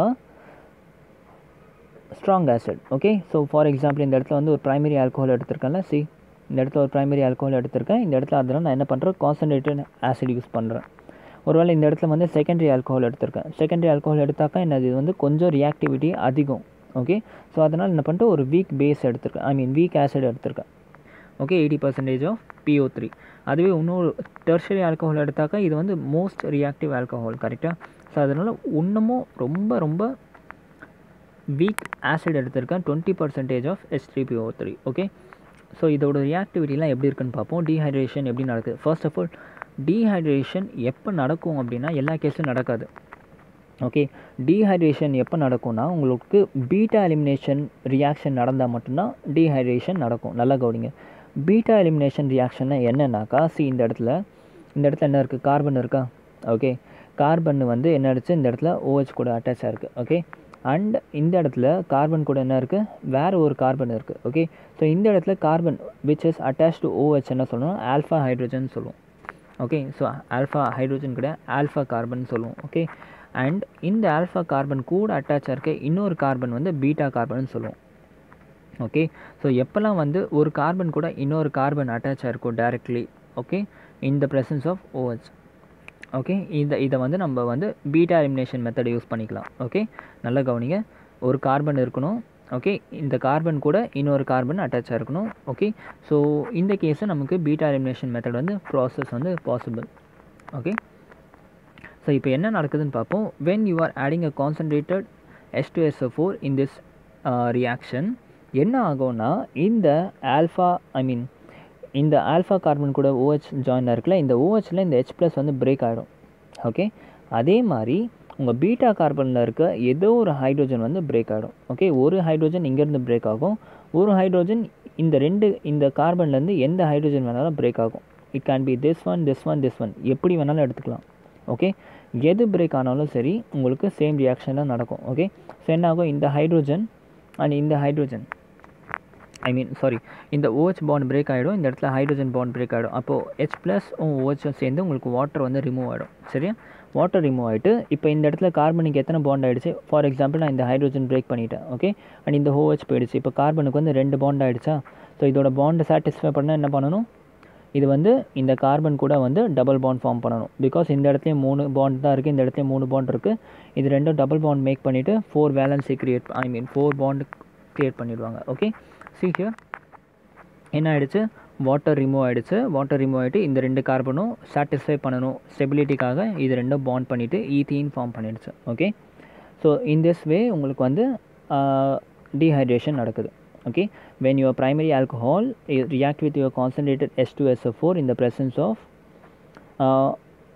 Speaker 1: strong acid okay so for example இந்த இடத்துல வந்து ஒரு ப்ரைமரி ஆல்கோஹால் எடுத்திருக்கேன்ல சி இந்த இடத்துல ஒரு ப்ரைமரி ஆல்கோஹால் எடுத்திருக்கேன் இந்த இடத்துல அதெல்லாம் நான் என்ன பண்ணுறேன் கான்சன்ட்ரேட்டட் ஆசிட் யூஸ் பண்ணுறேன் ஒருவேளை இந்த இடத்துல வந்து செகண்டரி ஆல்கோஹால் எடுத்திருக்கேன் செகண்டரி ஆல்கோஹால் எடுத்தாக்கா என்னது இது வந்து கொஞ்சம் ரியாக்டிவிட்டி அதிகம் ஓகே ஸோ அதனால் என்ன பண்ணிட்டு ஒரு வீக் பேஸ் எடுத்திருக்கேன் ஐ மீன் வீக் ஆசிட் எடுத்திருக்கேன் okay eighty percentage of P O three அதுவே இன்னொரு டெர்ஷரி ஆல்கோஹால் எடுத்தாக்கா இது வந்து மோஸ்ட் ரியாக்டிவ் ஆல்கோஹால் கரெக்டாக ஸோ அதனால் இன்னமும் ரொம்ப ரொம்ப வீக் ஆசிட் எடுத்திருக்கேன் twenty percentage of H three P O three okay so இதோட ரியாக்டிவிட்டிலாம் எப்படி இருக்குன்னு பார்ப்போம் டீஹைட்ரேஷன் எப்படி நடக்குது ஃபர்ஸ்ட் ஆஃப் ஆல் டீஹைட்ரேஷன் எப்போ நடக்கும் அப்படின்னா எல்லா கேஸும் நடக்காது ஓகே டீஹைட்ரேஷன் எப்போ நடக்கும்னா உங்களுக்கு பீட்டா எலிமினேஷன் ரியாக்ஷன் நடந்தால் மட்டும்தான் டீஹைட்ரேஷன் நடக்கும் நல்லா கவனிங்க பீட்டா எலிமினேஷன் ரியாக்ஷன்னா என்னன்னாக்கா சி இந்த இடத்துல இந்த இடத்துல என்ன இருக்குது கார்பன் இருக்கா ஓகே கார்பன் வந்து என்ன ஆயிடுச்சு இந்த இடத்துல OH கூட அட்டாச் ஆயிருக்கு ஓகே அண்ட் இந்த இடத்துல கார்பன் கூட என்ன இருக்குது வேறு ஒரு கார்பன் இருக்குது ஓகே ஸோ இந்த இடத்துல carbon which is attach to OH என்ன சொல்லணும் ஆல்ஃபா ஹைட்ரோஜன் சொல்லுவோம் ஓகே ஸோ ஆல்ஃபா ஹைட்ரோஜன் கூட ஆல்ஃபா கார்பன் சொல்லுவோம் ஓகே அண்ட் இந்த ஆல்ஃபா கார்பன் கூட அட்டாச் இருக்க இன்னொரு கார்பன் வந்து பீட்டா கார்பன் சொல்லுவோம் ஓகே ஸோ எப்போல்லாம் வந்து ஒரு கார்பன் கூட இன்னொரு கார்பன் அட்டாச் ஆயிருக்கும் directly okay in the presence of O H okay இந்த இதை வந்து நம்ம வந்து பீட்டா எலிமினேஷன் மெத்தட் யூஸ் பண்ணிக்கலாம் ஓகே நல்லா கவனிங்க ஒரு கார்பன் இருக்கணும் ஓகே இந்த கார்பன் கூட இன்னொரு கார்பன் அட்டாச்சாக இருக்கணும் ஓகே ஸோ இந்த கேஸில் நமக்கு பீட்டா எலிமினேஷன் மெத்தட் வந்து ப்ராசஸ் வந்து பாசிபிள் ஓகே ஸோ இப்போ என்ன நடக்குதுன்னு பார்ப்போம் when you are adding a concentrated S two S four in this reaction என்ன ஆகும்னா இந்த ஆல்ஃபா ஐ மீன் இந்த ஆல்ஃபா கார்பன் கூட ஓஹெச் ஜாயின் இருக்குல்ல இந்த ஓஹெச்சில் இந்த ஹெச் ப்ளஸ் வந்து பிரேக் ஆகிடும் ஓகே அதே மாதிரி உங்கள் பீட்டா கார்பனில் இருக்க ஏதோ ஒரு ஹைட்ரோஜன் வந்து பிரேக் ஆகிடும் ஓகே ஒரு ஹைட்ரோஜன் இங்கேருந்து பிரேக் ஆகும் ஒரு ஹைட்ரோஜன் இந்த ரெண்டு இந்த கார்பன்லேருந்து எந்த ஹைட்ரோஜன் வேணாலும் பிரேக் ஆகும் it can be this one this one this one எப்படி வேணாலும் எடுத்துக்கலாம் ஓகே எது பிரேக் ஆனாலும் சரி உங்களுக்கு சேம் ரியாக்ஷன் தான் நடக்கும் ஓகே ஸோ என்ன ஆகும் இந்த ஹைட்ரோஜன் அண்ட் இந்த ஹைட்ரோஜன் ஐ மீன் சாரி இந்த ஓஹெச் பாண்ட் பிரேக் ஆகிடும் இந்த இடத்துல ஹைட்ரோஜன் பாண்ட் பிரேக் ஆகிடும் அப்போது ஹெச் ப்ளஸ் ஓஹெச்சும் சேர்ந்து உங்களுக்கு வாட்டர் வந்து ரிமூவ் ஆகிடும் சரியா வாட்டர் ரிமூவ் ஆகிட்டு இப்போ இந்த இடத்துல கார்பனுக்கு எத்தனை பாண்ட் ஆகிடுச்சு ஃபார் எக்ஸாம்பிள் நான் இந்த ஹைட்ரோஜன் பிரேக் பண்ணிட்டேன் ஓகே அண்ட் இந்த ஓஹெச் போயிடுச்சு இப்போ கார்பனுக்கு வந்து ரெண்டு பாண்ட் ஆகிடுச்சா ஸோ இதோட பாண்டை சாட்டிஸ்ஃபை பண்ண என்ன பண்ணணும் இது வந்து இந்த கார்பன் கூட வந்து டபுள் பாண்ட் ஃபார்ம் பண்ணணும் பிகாஸ் இந்த இடத்துலையும் மூணு பாண்ட் தான் இருக்குது இந்த இடத்துலையும் மூணு பாண்ட் இருக்குது இது ரெண்டும் டபுள் பாண்ட் மேக் பண்ணிவிட்டு four valency create I mean four bond create பண்ணிடுவாங்க ஓகே சி ஹியர் என்ன ஆகிடுச்சு வாட்டர் ரிமூவ் ஆகிடுச்சு வாட்டர் ரிமூவ் ஆகிட்டு இந்த ரெண்டு கார்பனும் சாட்டிஸ்ஃபை பண்ணணும் ஸ்டெபிலிட்டிக்காக இது ரெண்டும் பாண்ட் பண்ணிவிட்டு ஈத்தீன் ஃபார்ம் பண்ணிடுச்சு okay so in this way உங்களுக்கு வந்து டீஹைட்ரேஷன் நடக்குது okay when your primary alcohol uh, react with your concentrated H2SO4 in the presence of uh,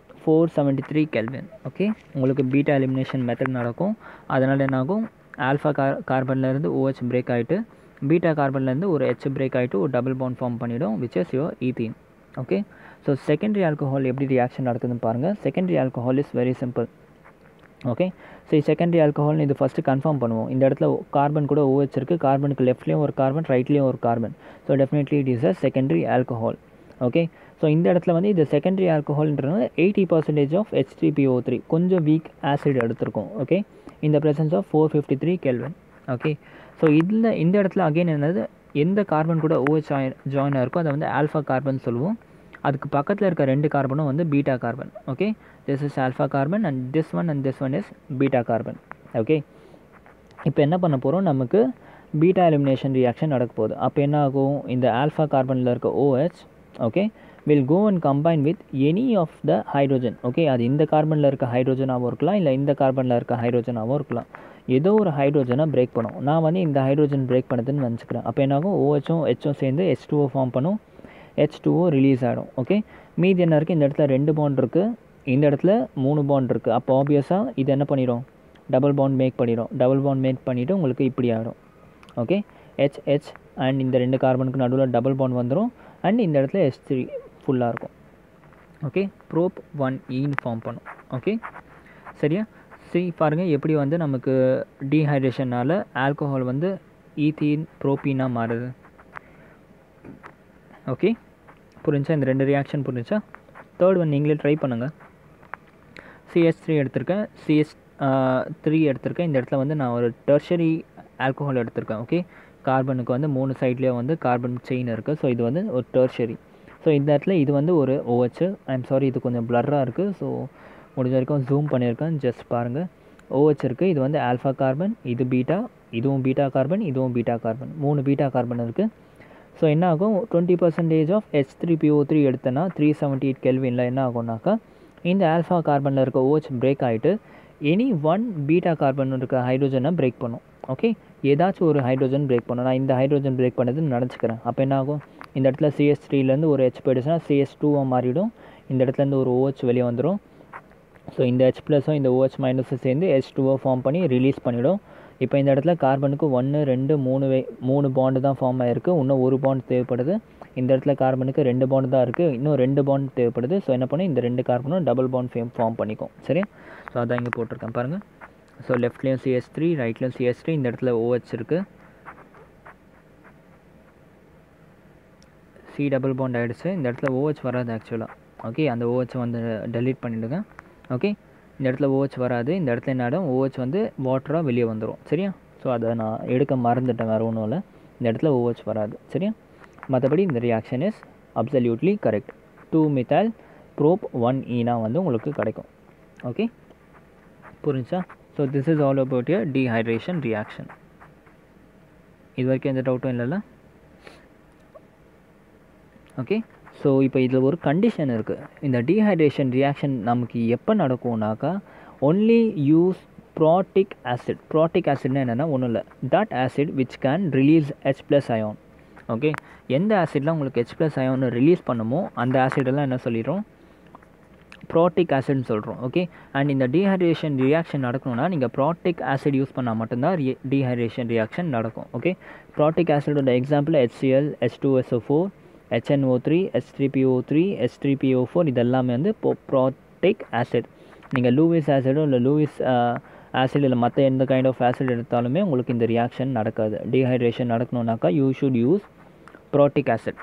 Speaker 1: 473 Kelvin okay உங்களுக்கு பீட்டா எலிமினேஷன் மெத்தட் நடக்கும் அதனால் என்ன ஆகும் ஆல்ஃபா கார் கார்பன்லேருந்து ஓஹெச் பிரேக் ஆகிட்டு பீட்டா கார்பன்லேருந்து ஒரு ஹெச் பிரேக் ஆகிட்டு ஒரு டபுள் பாண்ட் ஃபார்ம் பண்ணிவிடும் which is your ethene okay so secondary alcohol எப்படி ரியாக்ஷன் நடக்குதுன்னு பாருங்கள் secondary alcohol is very simple okay so secondary ஆல்கஹால்னு இது ஃபஸ்ட்டு கன்ஃபார்ம் பண்ணுவோம் இந்த இடத்துல கார்பன் கூட ஓஹெச் இருக்குது கார்பனுக்கு லெஃப்ட்லேயும் ஒரு கார்பன் ரைட்லேயும் ஒரு carbon so definitely it is a secondary alcohol okay so இந்த இடத்துல வந்து இது செகண்டரி ஆல்கஹால்ன்றது eighty percentage of H three P O three கொஞ்சம் வீக் ஆசிட் எடுத்திருக்கோம் ஓகே இந்த presence of four fifty three kelvin okay so இதில் இந்த இடத்துல அகைன் என்னது எந்த கார்பன் கூட ஓஹெச் ஜாயின் ஜாயின் ஆயிருக்கோ அதை வந்து ஆல்ஃபா கார்பன் சொல்லுவோம் அதுக்கு பக்கத்தில் இருக்க ரெண்டு கார்பனும் வந்து beta carbon okay this is alpha carbon and this one and this one is beta carbon okay இப்போ என்ன பண்ண போகிறோம் நமக்கு பீட்டா எலிமினேஷன் ரியாக்ஷன் நடக்க போகுது அப்போ என்ன ஆகும் இந்த ஆல்ஃபா கார்பனில் இருக்க O H okay will go and combine with any of the hydrogen okay அது இந்த கார்பனில் இருக்க ஹைட்ரோஜனாகவும் இருக்கலாம் இல்லை இந்த கார்பனில் இருக்க ஹைட்ரோஜனாகவும் இருக்கலாம் ஏதோ ஒரு ஹைட்ரோஜனை பிரேக் பண்ணும் நான் வந்து இந்த ஹைட்ரோஜன் பிரேக் பண்ணதுன்னு நினச்சிக்கிறேன் அப்போ என்னாகும் ஓஹெச்சும் ஹெச்சும் சேர்ந்து ஹெச் டூஓ ஃபார்ம் பண்ணும் ஹெச் டூஓ ரிலீஸ் ஆகிடும் ஓகே மீதி என்ன இருக்குது இந்த இடத்துல ரெண்டு பாண்ட் இருக்குது இந்த இடத்துல மூணு பாண்ட் இருக்குது அப்போ ஆப்வியஸாக இது என்ன பண்ணிடும் டபுள் பாண்ட் மேக் பண்ணிடும் டபுள் பாண்ட் மேக் பண்ணிவிட்டு உங்களுக்கு இப்படி ஆகிடும் ஓகே ஹெச் ஹெச் அண்ட் இந்த ரெண்டு கார்பனுக்கு நடுவில் டபுள் பாண்ட் வந்துடும் அண்ட் இந்த இடத்துல ஹெச் த்ரீ ஃபுல்லாக இருக்கும் okay prop one ene form பண்ணும் ஓகே சரியா சரி பாருங்கள் எப்படி வந்து நமக்கு டீஹைட்ரேஷனால் ஆல்கோஹால் வந்து ஈத்தீன் ப்ரோப்பீனாக மாறுது ஓகே புரிஞ்சா இந்த ரெண்டு ரியாக்ஷன் புரிஞ்சா தேர்ட் ஒன் நீங்களே ட்ரை பண்ணுங்கள் சிஎஸ் த்ரீ எடுத்திருக்கேன் சிஎஸ் த்ரீ எடுத்திருக்கேன் இந்த இடத்துல வந்து நான் ஒரு டெர்ஷரி ஆல்கோஹால் எடுத்திருக்கேன் ஓகே கார்பனுக்கு வந்து மூணு சைட்லேயும் வந்து கார்பன் செயின் இருக்குது ஸோ இது வந்து ஒரு டெர்ஷரி ஸோ இந்த இடத்துல இது வந்து ஒரு ஓஹெச் ஐம் சாரி இது கொஞ்சம் ப்ளர்ராக இருக்குது ஸோ முடிஞ்ச வரைக்கும் ஜூம் பண்ணியிருக்கேன் ஜஸ்ட் பாருங்கள் ஓஹெச் இருக்குது இது வந்து ஆல்ஃபா கார்பன் இது பீட்டா இதுவும் பீட்டா கார்பன் இதுவும் பீட்டா கார்பன் மூணு பீட்டா கார்பன் இருக்குது ஸோ என்ன ஆகும் twenty percentage of H three P O three எடுத்தேன்னா த்ரீ செவன்ட்டி எயிட் கெல்வினில் என்ன ஆகும்னாக்கா இந்த ஆல்ஃபா கார்பனில் இருக்க ஓஹெச் பிரேக் ஆகிட்டு எனி ஒன் பீட்டா கார்பன் இருக்க ஹைட்ரோஜனை பிரேக் பண்ணும் ஓகே ஏதாச்சும் ஒரு ஹைட்ரோஜன் பிரேக் பண்ணும் நான் இந்த ஹைட்ரோஜன் பிரேக் பண்ணதுன்னு நினச்சிக்கிறேன் அப்போ என்ன ஆகும் இந்த இடத்துல சிஎஸ் த்ரீலேருந்து ஒரு ஹெச் போயிடுச்சுன்னா சிஎஸ் டூவாக மாறிடும் இந்த இடத்துலேருந்து ஒரு ஓஹெச் வெளியே வந்துடும் ஸோ இந்த ஹெச் ப்ளஸும் இந்த ஓஹெச் மைனஸும் சேர்ந்து ஹெச் டூஓ ஃபார்ம் பண்ணி ரிலீஸ் பண்ணிவிடும் இப்போ இந்த இடத்துல கார்பனுக்கு ஒன்று ரெண்டு மூணு வே மூணு பாண்டு தான் ஃபார்ம் ஆகிருக்கு இன்னும் ஒரு பாண்ட் தேவைப்படுது இந்த இடத்துல கார்பனுக்கு ரெண்டு பாண்டு தான் இருக்குது இன்னும் ரெண்டு பாண்ட் தேவைப்படுது ஸோ என்ன பண்ணும் இந்த ரெண்டு கார்பனும் டபுள் பாண்ட் ஃபேம் ஃபார்ம் பண்ணிக்கும் சரி ஸோ அதான் இங்கே போட்டிருக்கேன் பாருங்கள் ஸோ லெஃப்ட்லேயும் சிஎஸ் த்ரீ ரைட்லேயும் சிஎஸ் த்ரீ இந்த இடத்துல ஓஹெச் இருக்குது சி டபுள் பாண்ட் ஆகிடுச்சு இந்த இடத்துல ஓஹெச் வராது ஆக்சுவலாக ஓகே அந்த ஓஹெச் வந்து டெலீட் பண்ணிவிடுங்க ஓகே இந்த இடத்துல ஓஹெச் வராது இந்த இடத்துல என்ன ஆகிடும் ஓஹெச் வந்து வாட்டராக வெளியே வந்துடும் சரியா ஸோ அதை நான் எடுக்க மறந்துட்டேன் வேறு ஒன்றும் இல்லை இந்த இடத்துல ஓஹெச் வராது சரியா மற்றபடி இந்த reaction is absolutely correct two methyl prop one ஈனா வந்து உங்களுக்கு கிடைக்கும் ஓகே புரிஞ்சா so this is all about your dehydration reaction இது வரைக்கும் எந்த டவுட்டும் இல்லைல்ல ஓகே ஸோ இப்போ இதில் ஒரு கண்டிஷன் இருக்குது இந்த டீஹைட்ரேஷன் ரியாக்ஷன் நமக்கு எப்போ நடக்கும்னாக்கா only use protic acid protic ஆசிட்னா என்னென்னா ஒன்றும் இல்லை that acid which can release H plus ion okay எந்த ஆசிட்லாம் உங்களுக்கு ஹெச் ப்ளஸ் அயோன் ரிலீஸ் பண்ணுமோ அந்த ஆசிடெல்லாம் என்ன சொல்லிடுறோம் ப்ராட்டிக் ஆசிட்னு சொல்கிறோம் ஓகே அண்ட் இந்த டீஹைட்ரேஷன் ரியாக்ஷன் நடக்கணும்னா நீங்கள் ப்ராட்டிக் ஆசிட் யூஸ் பண்ணால் மட்டும்தான் டீஹைட்ரேஷன் ரியாக்ஷன் நடக்கும் ஓகே ப்ராட்டிக் ஆசிடோட example HCl H two S O four HNO three H three P O three H three P O four இதெல்லாமே வந்து ப்ராட்டிக் ஆசிட் நீங்கள் லூவிஸ் ஆசிடோ இல்லை லூவிஸ் ஆசிட் இல்லை மற்ற எந்த கைண்ட் ஆஃப் ஆசிட் எடுத்தாலுமே உங்களுக்கு இந்த ரியாக்ஷன் நடக்காது டீஹைட்ரேஷன் நடக்கணுன்னாக்கா you should use protic acid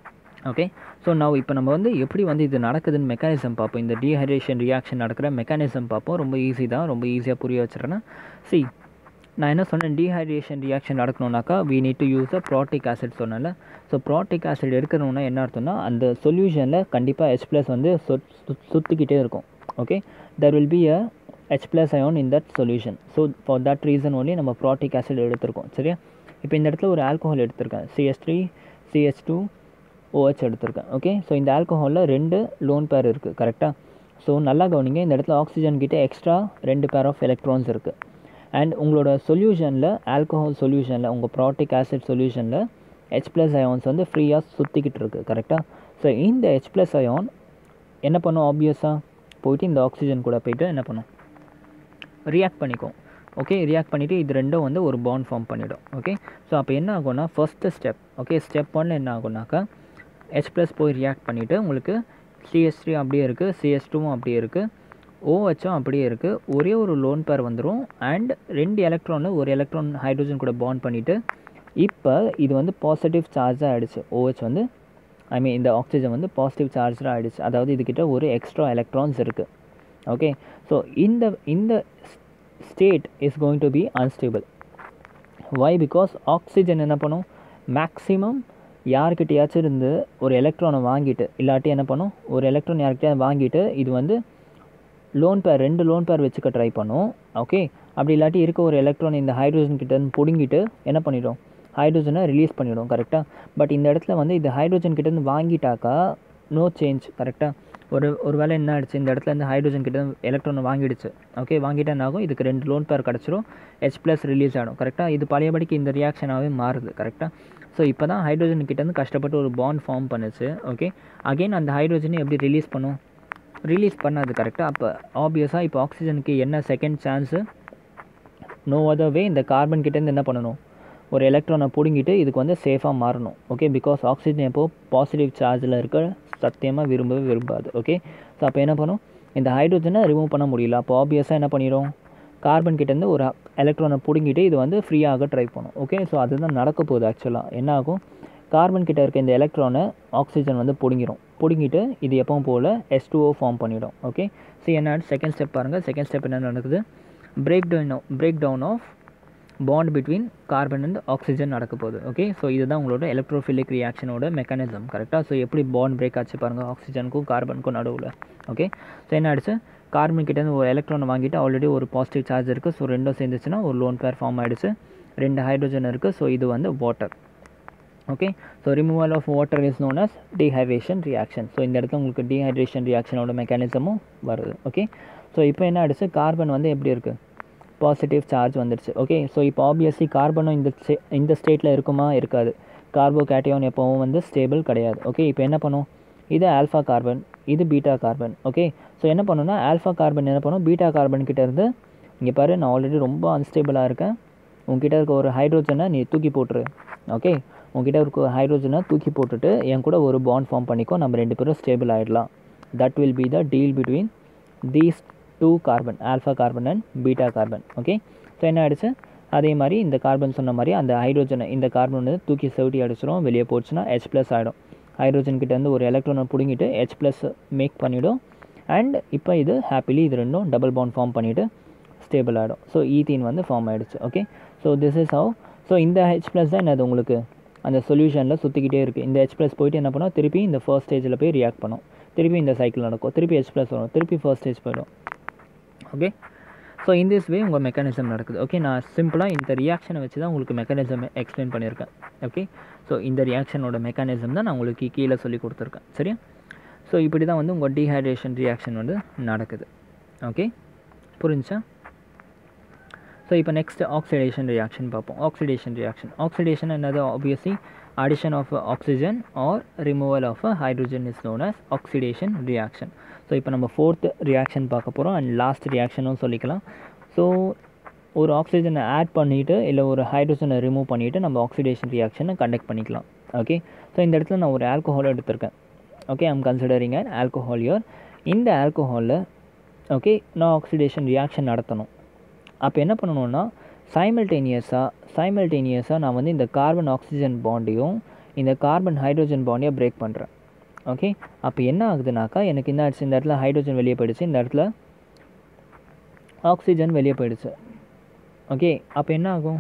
Speaker 1: okay so நான் இப்போ நம்ம வந்து எப்படி வந்து இது நடக்குதுன்னு மெக்கானிசம் பார்ப்போம் இந்த டீஹைட்ரேஷன் ரியாக்ஷன் நடக்கிற மெக்கானிசம் பார்ப்போம் ரொம்ப ஈஸி தான் ரொம்ப ஈஸியாக புரிய வச்சுறேன்னா சி நான் என்ன சொன்னேன் டீஹைட்ரேஷன் ரியாக்ஷன் நடக்கணுன்னாக்கா we need to use a protic acid சொன்னேன்ல ஸோ ப்ராட்டிக் ஆசிட் எடுக்கணும்னா என்ன அர்த்தம்னா அந்த சொல்யூஷனில் கண்டிப்பாக ஹெச் ப்ளஸ் வந்து சுற்றிக்கிட்டே இருக்கும் okay there will be a H plus ion in that solution so for that reason only நம்ம ப்ராட்டிக் ஆசிட் எடுத்திருக்கோம் சரியா இப்போ இந்த இடத்துல ஒரு ஆல்கோஹால் எடுத்திருக்கேன் C S three C S two OH எடுத்திருக்கேன் ஓகே ஸோ இந்த ஆல்கோஹாலில் ரெண்டு லோன் பேர் இருக்குது கரெக்டாக ஸோ நல்லா கவனிங்க இந்த இடத்துல ஆக்சிஜன் கிட்டே எக்ஸ்ட்ரா ரெண்டு பேர் ஆஃப் எலக்ட்ரான்ஸ் இருக்குது அண்ட் உங்களோட சொல்யூஷனில் ஆல்கோஹால் சொல்யூஷனில் உங்கள் ப்ராட்டிக் ஆசிட் சொல்யூஷனில் ஹெச் ப்ளஸ் அயான்ஸ் வந்து ஃப்ரீயாக சுற்றிக்கிட்டு இருக்குது கரெக்டாக ஸோ இந்த ஹெச் ப்ளஸ் அயான் என்ன பண்ணும் ஆப்வியஸாக போயிட்டு இந்த ஆக்சிஜன் கூட போயிட்டு என்ன பண்ணும் ரியாக்ட் பண்ணிக்கும் ஓகே ரியாக்ட் பண்ணிவிட்டு இது ரெண்டும் வந்து ஒரு பாண்ட் ஃபார்ம் பண்ணிவிடும் ஓகே ஸோ அப்போ என்ன ஆகும்னா first step okay step one என்ன ஆகும்னாக்கா ஹெச் ப்ளஸ் போய் ரியாக்ட் பண்ணிவிட்டு உங்களுக்கு சிஎஸ் த்ரீ அப்படியே இருக்குது சிஎஸ் டூவும் அப்படியே இருக்குது ஓஹெச்சும் அப்படியே இருக்குது ஒரே ஒரு லோன் பேர் வந்துடும் அண்ட் ரெண்டு எலக்ட்ரானு ஒரு எலக்ட்ரான் ஹைட்ரோஜன் கூட பாண்ட் பண்ணிவிட்டு இப்போ இது வந்து பாசிட்டிவ் சார்ஜாக ஆகிடுச்சு ஓஹெச் வந்து ஐ மீன் இந்த ஆக்சிஜன் வந்து பாசிட்டிவ் சார்ஜாக ஆகிடுச்சு அதாவது இதுக்கிட்ட ஒரு எக்ஸ்ட்ரா எலக்ட்ரான்ஸ் இருக்குது ஓகே ஸோ இந்த இந்த state is going to be unstable why because oxygen என்ன பண்ணும் மேக்ஸிமம் யார்கிட்டயாச்சும் இருந்து ஒரு எலக்ட்ரானை வாங்கிட்டு இல்லாட்டி என்ன பண்ணும் ஒரு எலக்ட்ரான் யார்கிட்டயாவது வாங்கிட்டு இது வந்து லோன் பேர் ரெண்டு லோன் பேர் வச்சுக்க ட்ரை பண்ணும் ஓகே அப்படி இல்லாட்டி இருக்க ஒரு எலக்ட்ரான் இந்த ஹைட்ரோஜன் கிட்ட பிடுங்கிட்டு என்ன பண்ணிடும் ஹைட்ரோஜனை ரிலீஸ் பண்ணிவிடும் கரெக்டாக பட் இந்த இடத்துல வந்து இது ஹைட்ரோஜன் கிட்டேருந்து வாங்கிட்டாக்கா நோ சேஞ்ச் கரெக்டாக ஒரு ஒரு வேளை என்ன ஆயிடுச்சு இந்த இடத்துல இருந்து ஹைட்ரோஜன் கிட்ட எலக்ட்ரானை வாங்கிடுச்சு ஓகே வாங்கிட்டா என்ன ஆகும் இதுக்கு ரெண்டு லோன் பேர் கிடச்சிரும் ஹெச் ப்ளஸ் ரிலீஸ் ஆகிடும் கரெக்டாக இது பழையபடிக்கு இந்த ரியாக்ஷனாகவே மாறுது கரெக்டாக ஸோ இப்போ தான் ஹைட்ரோஜன் கிட்டேருந்து கஷ்டப்பட்டு ஒரு பாண்ட் ஃபார்ம் பண்ணுச்சு ஓகே அகெயின் அந்த ஹைட்ரோஜனை எப்படி ரிலீஸ் பண்ணும் ரிலீஸ் பண்ணாது கரெக்டாக அப்போ ஆப்வியஸாக இப்போ ஆக்சிஜனுக்கு என்ன second chance no other way இந்த கார்பன் கிட்டேருந்து என்ன பண்ணணும் ஒரு எலக்ட்ரானை பிடுங்கிட்டு இதுக்கு வந்து சேஃபாக மாறணும் ஓகே பிகாஸ் ஆக்சிஜன் எப்போது பாசிட்டிவ் சார்ஜில் இருக்க சத்தியமாக விரும்பவே விரும்பாது ஓகே ஸோ அப்போ என்ன பண்ணும் இந்த ஹைட்ரோஜனை ரிமூவ் பண்ண முடியல அப்போ ஆப்வியஸாக என்ன பண்ணிடும் கார்பன் கிட்டேருந்து ஒரு எலக்ட்ரானை பிடுங்கிட்டு இது வந்து ஃப்ரீயாக ட்ரை பண்ணும் ஓகே ஸோ அதுதான் நடக்க போகுது ஆக்சுவலாக என்ன ஆகும் கார்பன் கிட்ட இருக்க இந்த எலக்ட்ரானை ஆக்சிஜன் வந்து பிடுங்கிடும் பிடுங்கிட்டு இது எப்பவும் போல் எஸ் டூஓ ஃபார்ம் பண்ணிடும் ஓகே ஸோ என்ன செகண்ட் ஸ்டெப் பாருங்கள் செகண்ட் ஸ்டெப் என்ன நடக்குது break down break down of bond between carbon and oxygen நடக்க போகுது ஓகே ஸோ இதுதான் உங்களோட எலக்ட்ரோஃபிலிக் ரியாக்ஷனோட மெக்கானிசம் கரெக்டாக ஸோ எப்படி பாண்ட் பிரேக் ஆச்சு பாருங்கள் ஆக்சிஜனுக்கும் கார்பனுக்கும் நடுவில் ஓகே ஸோ என்ன ஆயிடுச்சு கார்பன் கிட்டேருந்து ஒரு எலக்ட்ரானை வாங்கிட்டு ஆல்ரெடி ஒரு பாசிட்டிவ் சார்ஜ் இருக்குது ஸோ ரெண்டும் சேர்ந்துச்சுன்னா ஒரு லோன் பேர் ஃபார்ம் ஆகிடுச்சு ரெண்டு ஹைட்ரோஜன் இருக்குது ஸோ இது வந்து water okay so removal of water is known as dehydration reaction so இந்த இடத்துல உங்களுக்கு டீஹைட்ரேஷன் ரியாக்ஷனோட மெக்கானிசமும் வருது ஓகே ஸோ இப்போ என்ன ஆயிடுச்சு கார்பன் வந்து எப்படி இருக்குது பாசிட்டிவ் சார்ஜ் வந்துடுச்சு ஓகே ஸோ இப்போ ஆப்வியஸ்லி கார்பனும் இந்த இந்த ஸ்டேட்டில் இருக்குமா இருக்காது கார்போ கேட்டியான் எப்போவும் வந்து ஸ்டேபிள் கிடையாது ஓகே இப்போ என்ன பண்ணும் இது ஆல்ஃபா கார்பன் இது பீட்டா கார்பன் ஓகே ஸோ என்ன பண்ணுன்னா ஆல்ஃபா கார்பன் என்ன பண்ணும் பீட்டா கார்பன் கிட்ட இருந்து இங்கே பாரு நான் ஆல்ரெடி ரொம்ப அன்ஸ்டேபிளாக இருக்கேன் உங்ககிட்ட இருக்க ஒரு ஹைட்ரோஜனை நீ தூக்கி போட்டுரு ஓகே உங்ககிட்ட இருக்க ஹைட்ரோஜனை தூக்கி போட்டுட்டு என் கூட ஒரு பாண்ட் ஃபார்ம் பண்ணிக்கோ நம்ம ரெண்டு பேரும் ஸ்டேபிள் ஆகிடலாம் that will be the deal between these two carbon alpha carbon and beta carbon okay so என்ன ஆயிடுச்சு அதே மாதிரி இந்த கார்பன் சொன்ன மாதிரி அந்த ஹைட்ரோஜனை இந்த கார்பன் வந்து தூக்கி செவட்டி அடிச்சிடும் வெளியே போச்சுன்னா ஹெச் ப்ளஸ் ஆகிடும் ஹைட்ரோஜன் கிட்டேருந்து ஒரு எலக்ட்ரானை பிடுங்கிட்டு ஹெச் ப்ளஸ் மேக் பண்ணிவிடும் அண்ட் இப்போ இது ஹாப்பிலி இது ரெண்டும் டபுள் பவுண்ட் ஃபார்ம் பண்ணிவிட்டு ஸ்டேபிள் ஆகிடும் ஸோ ஈத்தீன் வந்து ஃபார்ம் ஆகிடுச்சு okay so this is how so இந்த ஹெச் ப்ளஸ் தான் என்னது உங்களுக்கு அந்த சொல்யூஷனில் சுற்றிக்கிட்டே இருக்குது இந்த ஹெச் ப்ளஸ் போயிட்டு என்ன பண்ணும் திருப்பி இந்த ஃபர்ஸ்ட் ஸ்டேஜில் போய் ரியாக்ட் பண்ணும் திருப்பி இந்த சைக்கிள் நடக்கும் திருப்பி ஹெச் ப்ளஸ் வரும் திருப்பி ஃபர்ஸ்ட் ஸ்டேஜ் போயிடும் okay so in this way உங்கள் மெக்கானிசம் நடக்குது ஓகே நான் சிம்பிளாக இந்த ரியாக்ஷனை வச்சு தான் உங்களுக்கு மெக்கானிசம் எக்ஸ்பிளைன் பண்ணியிருக்கேன் ஓகே ஸோ இந்த ரியாக்ஷனோட மெக்கானிசம் தான் நான் உங்களுக்கு கீழே சொல்லி கொடுத்துருக்கேன் சரியா ஸோ இப்படி தான் வந்து உங்கள் டீஹைட்ரேஷன் ரியாக்ஷன் வந்து நடக்குது ஓகே புரிஞ்சா ஸோ இப்போ நெக்ஸ்ட் ஆக்சிடேஷன் ரியாக்ஷன் பார்ப்போம் ஆக்சிடேஷன் ரியாக்ஷன் ஆக்சிடேஷன் என்னது obviously addition of oxygen or removal of a hydrogen is known as oxidation reaction so இப்போ நம்ம ஃபோர்த் ரியாக்ஷன் பார்க்க போகிறோம் அண்ட் லாஸ்ட் ரியாக்ஷனும் சொல்லிக்கலாம் ஸோ ஒரு ஆக்சிஜனை ஆட் பண்ணிவிட்டு இல்லை ஒரு ஹைட்ரோஜனை ரிமூவ் பண்ணிவிட்டு நம்ம ஆக்சிடேஷன் ரியாக்ஷனை கண்டக்ட் பண்ணிக்கலாம் ஓகே ஸோ இந்த இடத்துல நான் ஒரு ஆல்கோஹால் எடுத்திருக்கேன் okay I'm considering an alcohol here இந்த ஆல்கோஹாலில் ஓகே நான் ஆக்சிடேஷன் ரியாக்ஷன் நடத்தணும் அப்போ என்ன பண்ணணும்னா சைமல்டேனியஸாக சைமல்டேனியஸாக நான் வந்து இந்த கார்பன் ஆக்சிஜன் பாண்டையும் இந்த கார்பன் ஹைட்ரோஜன் பாண்டையும் பிரேக் பண்ணுறேன் ஓகே அப்போ என்ன ஆகுதுனாக்கா எனக்கு என்ன ஆச்சு இந்த இடத்துல ஹைட்ரோஜன் வெளியே போயிடுச்சு இந்த இடத்துல ஆக்சிஜன் வெளியே போயிடுச்சு ஓகே அப்போ என்ன ஆகும்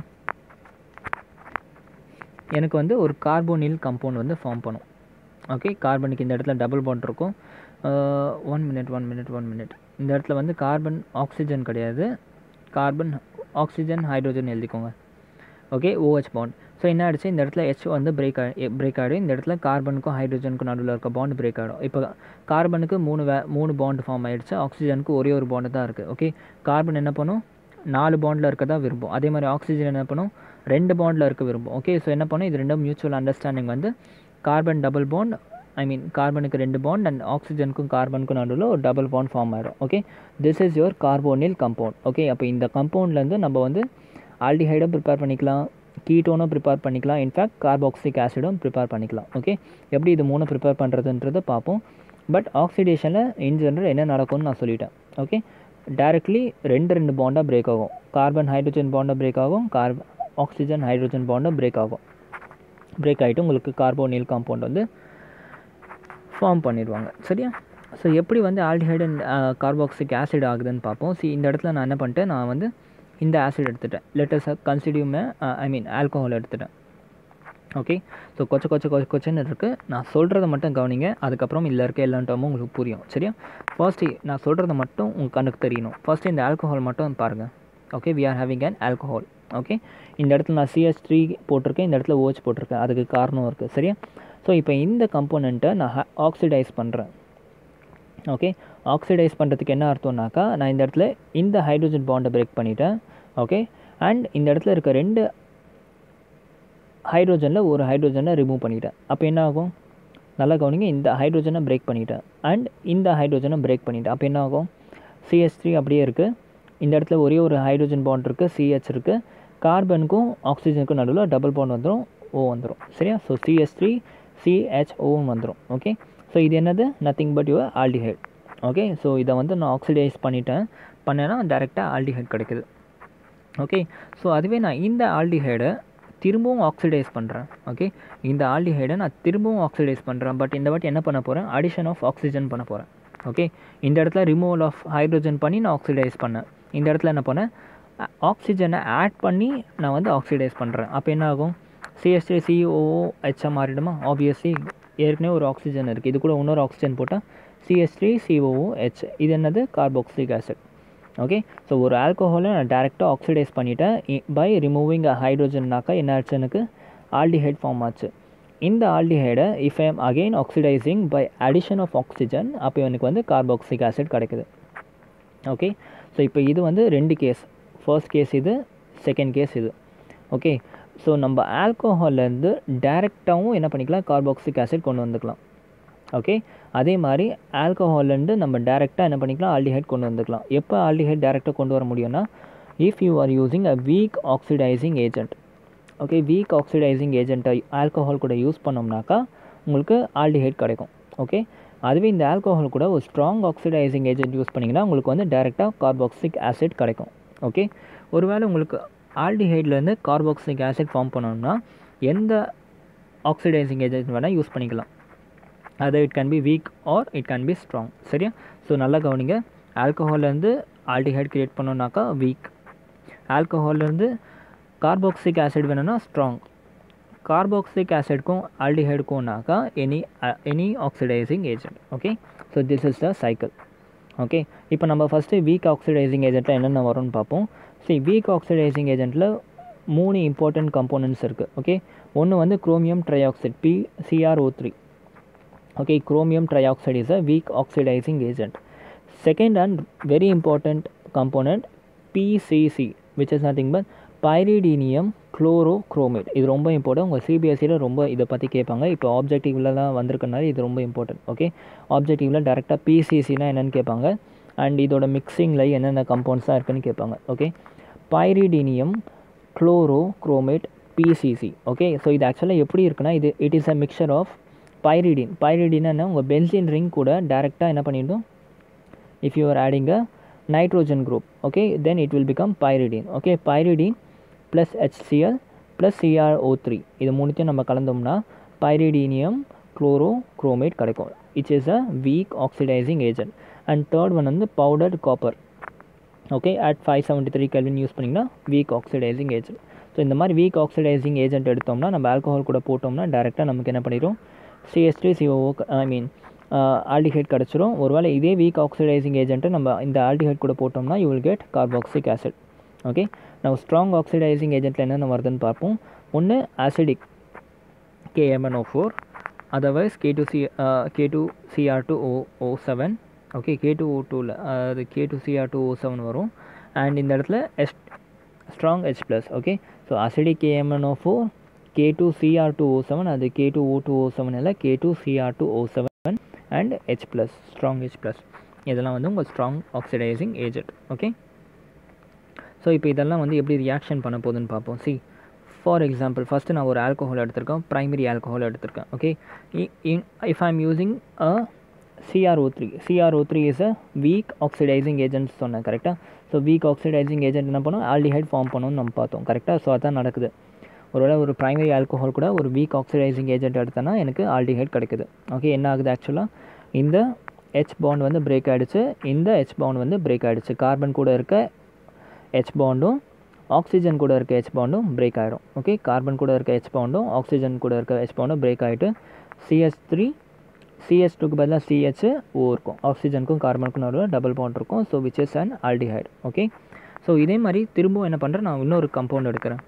Speaker 1: எனக்கு வந்து ஒரு கார்போனில் கம்பவுண்ட் வந்து ஃபார்ம் பண்ணும் ஓகே கார்பனுக்கு இந்த இடத்துல டபுள் பாண்ட் இருக்கும் one minute one minute one minute இந்த இடத்துல வந்து கார்பன் ஆக்சிஜன் கிடையாது கார்பன் ஆக்சிஜன் ஹைட்ரோஜன் எழுதிக்கோங்க ஓகே ஓஹெச் பாண்ட் ஸோ என்ன ஆகிடுச்சு இந்த இடத்துல ஹெச் வந்து பிரேக் ஆகி பிரேக் ஆகிடும் இந்த இடத்துல கார்பனுக்கும் ஹைட்ரோஜனுக்கும் நடுவில் இருக்க பாண்ட் பிரேக் ஆகிடும் இப்போ கார்பனுக்கு மூணு வே மூணு பாண்ட் ஃபார்ம் ஆகிடுச்சு ஆக்சிஜனுக்கு ஒரே ஒரு பாண்டு தான் இருக்குது ஓகே கார்பன் என்ன பண்ணும் நாலு பாண்டில் இருக்க தான் விரும்பும் அதே மாதிரி ஆக்சிஜன் என்ன பண்ணும் ரெண்டு பாண்டில் இருக்க விரும்பும் ஓகே ஸோ என்ன பண்ணும் இது ரெண்டும் மியூச்சுவல் அண்டர்ஸ்டாண்டிங் வந்து carbon double bond I mean கார்பனுக்கு ரெண்டு பாண்ட் அண்ட் ஆக்சிஜனுக்கும் கார்பனுக்கும் நடுவில் ஒரு டபுள் பாண்ட் ஃபார்ம் ஆகிடும் okay this is your carbonyl compound okay அப்போ இந்த கம்பவுண்ட்லேருந்து நம்ம வந்து ஆல்டிஹைடும் ப்ரிப்பேர் பண்ணிக்கலாம் கீட்டோனும் ப்ரிப்பேர் பண்ணிக்கலாம் இன்ஃபேக்ட் கார்பாக்சிக் ஆசிடும் ப்ரிப்பேர் பண்ணிக்கலாம் ஓகே எப்படி இது மூணு ப்ரிப்பேர் பண்ணுறதுன்றதை பார்ப்போம் பட் ஆக்சிடேஷனில் இன் ஜென்ரல் என்ன நடக்கும்னு நான் சொல்லிட்டேன் ஓகே டைரக்ட்லி ரெண்டு ரெண்டு பாண்டாக பிரேக் ஆகும் கார்பன் ஹைட்ரோஜன் பாண்டாக பிரேக் ஆகும் கார்ப ஆக்சிஜன் ஹைட்ரோஜன் பாண்டாக பிரேக் ஆகும் பிரேக் ஆகிட்டு உங்களுக்கு கார்போனில் காம்பவுண்ட் வந்து ஃபார்ம் பண்ணிடுவாங்க சரியா ஸோ எப்படி வந்து ஆல்டிஹைடு அண்ட் கார்பாக்சிக் ஆசிட் ஆகுதுன்னு பார்ப்போம் சி இந்த இடத்துல நான் என்ன பண்ணிட்டேன் நான் வந்து இந்த ஆசிட் எடுத்துட்டேன் லெட்டஸ் கன்சிடியூமை ஐ மீன் ஆல்கோஹால் எடுத்துட்டேன் ஓகே ஸோ கொச்ச கொச்ச கொச்ச கொச்சன்னு இருக்குது நான் சொல்கிறத மட்டும் கவனிங்க அதுக்கப்புறம் இதில் இருக்க எல்லா டேர்மும் உங்களுக்கு புரியும் சரியா ஃபர்ஸ்ட்டு நான் சொல்கிறத மட்டும் உங்கள் கண்ணுக்கு தெரியணும் ஃபர்ஸ்ட்டு இந்த ஆல்கோஹால் மட்டும் பாருங்கள் okay we are having an alcohol okay இந்த இடத்துல நான் சிஎஸ் த்ரீ போட்டிருக்கேன் இந்த இடத்துல ஓச் போட்டிருக்கேன் அதுக்கு காரணம் இருக்குது சரியா ஸோ இப்போ இந்த கம்போனண்ட்டை நான் ஆக்சிடைஸ் பண்ணுறேன் ஓகே ஆக்சிடைஸ் பண்ணுறதுக்கு என்ன அர்த்தம்னாக்கா நான் இந்த இடத்துல இந்த ஹைட்ரோஜன் பாண்டை பிரேக் பண்ணிட்டேன் ஓகே அண்ட் இந்த இடத்துல இருக்க ரெண்டு ஹைட்ரோஜனில் ஒரு ஹைட்ரோஜனை ரிமூவ் பண்ணிட்டேன் அப்போ என்ன ஆகும் நல்லா கவனிங்க இந்த ஹைட்ரோஜனை பிரேக் பண்ணிட்டேன் அண்ட் இந்த ஹைட்ரோஜனை பிரேக் பண்ணிட்டேன் அப்போ என்ன ஆகும் சிஎஸ் த்ரீ அப்படியே இருக்குது இந்த இடத்துல ஒரே ஒரு ஹைட்ரோஜன் பாண்ட் இருக்குது சிஹெச் இருக்குது கார்பனுக்கும் ஆக்சிஜனுக்கும் நடுவில் டபுள் பாண்ட் வந்துடும் ஓ வந்துடும் சரியா ஸோ சிஎஸ் த்ரீ சிஹெச்ஓவும் வந்துடும் ஓகே ஸோ இது என்னது nothing but your aldehyde okay so இதை வந்து நான் ஆக்சிடைஸ் பண்ணிட்டேன் பண்ணேன்னா டேரெக்டாக ஆல்டிஹைட் கிடைக்குது ஓகே ஸோ அதுவே நான் இந்த ஆல்டிஹைடை திரும்பவும் ஆக்சிடைஸ் பண்ணுறேன் ஓகே இந்த ஆல்டிஹைடை நான் திரும்பவும் ஆக்சிடைஸ் பண்ணுறேன் பட் இந்த வாட்டி என்ன பண்ண போகிறேன் அடிஷன் ஆஃப் ஆக்சிஜன் பண்ண போகிறேன் ஓகே இந்த இடத்துல ரிமூவல் ஆஃப் ஹைட்ரோஜன் பண்ணி நான் ஆக்சிடைஸ் பண்ணேன் இந்த இடத்துல என்ன பண்ணேன் ஆக்சிஜனை ஆட் பண்ணி நான் வந்து ஆக்சிடைஸ் பண்ணுறேன் அப்போ என்ன ஆகும் சிஎஸ்டி சிஓஓ ஹெச்ஆ மாறிடுமா ஆப்வியஸ்லி ஏற்கனவே ஒரு ஆக்சிஜன் இருக்குது இது கூட இன்னொரு ஆக்சிஜன் போட்டால் சிஎஸ்டி சிஓஓ ஹெச் இது என்னது கார்பாக்சிலிக் ஆசிட் ஓகே ஸோ ஒரு ஆல்கோஹாலை நான் டேரெக்டாக ஆக்சிடைஸ் பண்ணிட்டேன் பை ரிமூவிங் அ ஹைட்ரோஜன்னாக்கா என்ன ஆச்சு எனக்கு ஆல்டிஹைட் ஃபார்ம் ஆச்சு இந்த ஆல்டிஹைடை if I am again oxidising by addition of oxygen அப்போ எனக்கு வந்து கார்பாக்சிக் ஆசிட் கிடைக்குது ஓகே ஸோ இப்போ இது வந்து ரெண்டு கேஸ் ஃபர்ஸ்ட் கேஸ் இது செகண்ட் கேஸ் இது ஓகே ஸோ நம்ம ஆல்கோஹால்லேருந்து டேரெக்டாகவும் என்ன பண்ணிக்கலாம் கார்பாக்சிக் ஆசிட் கொண்டு வந்துக்கலாம் ஓகே அதே மாதிரி ஆல்கோஹால்லேருந்து நம்ம டேரெக்டாக என்ன பண்ணிக்கலாம் ஆல்டிஹைட் கொண்டு வந்துக்கலாம் எப்போ ஆல்டிஹைட் டேரெக்டாக கொண்டு வர முடியும்னா if you are using a weak oxidising agent okay weak oxidising ஏஜென்ட்டை ஆல்கோஹால் கூட யூஸ் பண்ணோம்னாக்கா உங்களுக்கு ஆல்டிஹைட் கிடைக்கும் ஓகே அதுவே இந்த ஆல்கோஹால் கூட ஒரு ஸ்ட்ராங் ஆக்சிடைசிங் ஏஜென்ட் யூஸ் பண்ணிங்கன்னா உங்களுக்கு வந்து டேரெக்டாக கார்பாக்சிக் ஆசிட் கிடைக்கும் ஓகே ஒருவேளை உங்களுக்கு ஆல்டிஹைட்லேருந்து கார்பாக்சிக் ஆசிட் ஃபார்ம் பண்ணணும்னா எந்த ஆக்சிடைசிங் ஏஜென்ட் வேணால் யூஸ் பண்ணிக்கலாம் அது it can be weak or it can be strong சரியா ஸோ நல்லா கவனிங்க ஆல்கஹால்லேருந்து ஆல்டிஹைட் க்ரியேட் பண்ணோன்னாக்கா வீக் ஆல்கஹால்லேருந்து கார்பாக்சிக் ஆசிட் வேணும்னா ஸ்ட்ராங் கார்பாக்சிக் ஆசிட்க்கும் ஆல்டிஹைடுக்கும்னாக்கா any any oxidising agent okay so this is the cycle okay இப்போ நம்ம ஃபஸ்ட்டு வீக் ஆக்சிடைசிங் ஏஜென்ட்டில் என்னென்ன வரும்னு பார்ப்போம் சரி வீக் ஆக்சிடைசிங் ஏஜென்ட்டில் மூணு இம்பார்ட்டன்ட் கம்போனன்ட்ஸ் இருக்குது ஓகே ஒன்று வந்து குரோமியம் ட்ரைஆக்சைட் பி CRO three okay chromium trioxide is a weak oxidizing agent second and very important component pcc which is nothing but pyridinium chlorochromate இது ரொம்ப இம்பார்ட்டன்ட் உங்கள் சிபிஎஸ்சியில் ரொம்ப இதை பற்றி கேட்பாங்க இப்போ ஆப்ஜெக்டிவ்லலாம் வந்திருக்கனால இது ரொம்ப இம்பார்ட்டன்ட் ஓகே ஆப்ஜெக்டிவில் டேரெக்டாக பிசிசினா என்னென்னு கேட்பாங்க அண்ட் இதோட மிக்சிங்கில் என்னென்ன கம்பவுண்ட்ஸாக இருக்குன்னு கேட்பாங்க okay pyridinium chlorochromate PCC okay so இது ஆக்சுவலாக எப்படி இருக்குன்னா இது it is a mixture of pyridine pyridine என்ன உங்கள் பென்சின் ரிங் கூட டேரெக்டாக என்ன பண்ணிடும் if you are adding a nitrogen group okay then it will become pyridine okay pyridine plus HCl plus CRO three இது மூணுத்தையும் நம்ம கலந்தோம்னா பைரிடீனியம் குளோரோ குரோமேட் கிடைக்கும் it's is a weak oxidising agent and third one வந்து powdered copper okay at five seventy three kelvin use பண்ணிங்கன்னா weak oxidising agent so இந்த மாதிரி week oxidising agent எடுத்தோம்னா நம்ம ஆல்கஹால் கூட போட்டோம்னா டேரெக்டாக நமக்கு என்ன பண்ணிடும் CST COO I mean aldehyde கிடச்சிரும் ஒருவேளை இதே வீக் ஆக்சிடைசிங் ஏஜென்ட்டை நம்ம இந்த ஆல்டிஹைட் கூட போட்டோம்னா you will get carboxylic acid okay நம்ம ஸ்ட்ராங் ஆக்சிடைசிங் ஏஜென்ட்டில் என்னென்ன வருதுன்னு பார்ப்போம் ஒன்று acidic KMnO four otherwise K two C K two CR two O O seven okay K two O டூவில் அது K two CR two O seven வரும் and இந்த இடத்துல is strong H plus okay so acidic KMnO four K two CR two O seven அது K two O two O seven இல்லை K two CR two O seven and H plus strong H plus இதெல்லாம் வந்து உங்கள் strong oxidising agent okay so இப்போ இதெல்லாம் வந்து எப்படி reaction பண்ண போகுதுன்னு பார்ப்போம் சி ஃபார் எக்ஸாம்பிள் ஃபஸ்ட்டு நான் ஒரு ஆல்கோஹால் எடுத்திருக்கேன் ப்ரைமரி ஆல்கோஹால் எடுத்திருக்கேன் okay if I am using a CRO three CRO three is a weak oxidising agent சொன்னேன் கரெக்டாக ஸோ வீக் ஆக்சிடைசிங் ஏஜென்ட் என்ன பண்ணோம் ஆல்டிஹைட் ஃபார்ம் பண்ணணும்னு நம்ம பார்த்தோம் கரெக்டாக ஸோ அதான் நடக்குது ஒருவேளை ஒரு ப்ரைமரி ஆல்கோஹால் கூட ஒரு வீக் ஆக்சிடைசிங் ஏஜென்ட் எடுத்தேன்னா எனக்கு ஆல்டிஹைட் கிடைக்குது ஓகே என்ன ஆகுது ஆக்சுவலாக இந்த ஹெச் பாண்ட் வந்து பிரேக் ஆகிடுச்சு இந்த ஹெச் பாண்ட் வந்து பிரேக் ஆகிடுச்சு கார்பன் கூட இருக்க ஹெச் பாண்டும் ஆக்சிஜன் கூட இருக்க ஹெச் பாண்டும் பிரேக் ஆகிடும் ஓகே கார்பன் கூட இருக்க ஹெச் பாண்டும் ஆக்சிஜன் கூட இருக்க ஹெச் பாண்டும் பிரேக் ஆகிட்டு சிஎஸ் த்ரீ சிஎஸ் டூக்கு பதிலாக சிஹெச் ஓ இருக்கும் ஆக்சிஜனுக்கும் கார்பனுக்கும் நடுவில் டபுள் பாண்ட் இருக்கும் so which is and aldehyde okay so இதே மாதிரி திரும்பவும் என்ன பண்ணுறேன் நான் இன்னொரு கம்பவுண்ட் எடுக்கிறேன்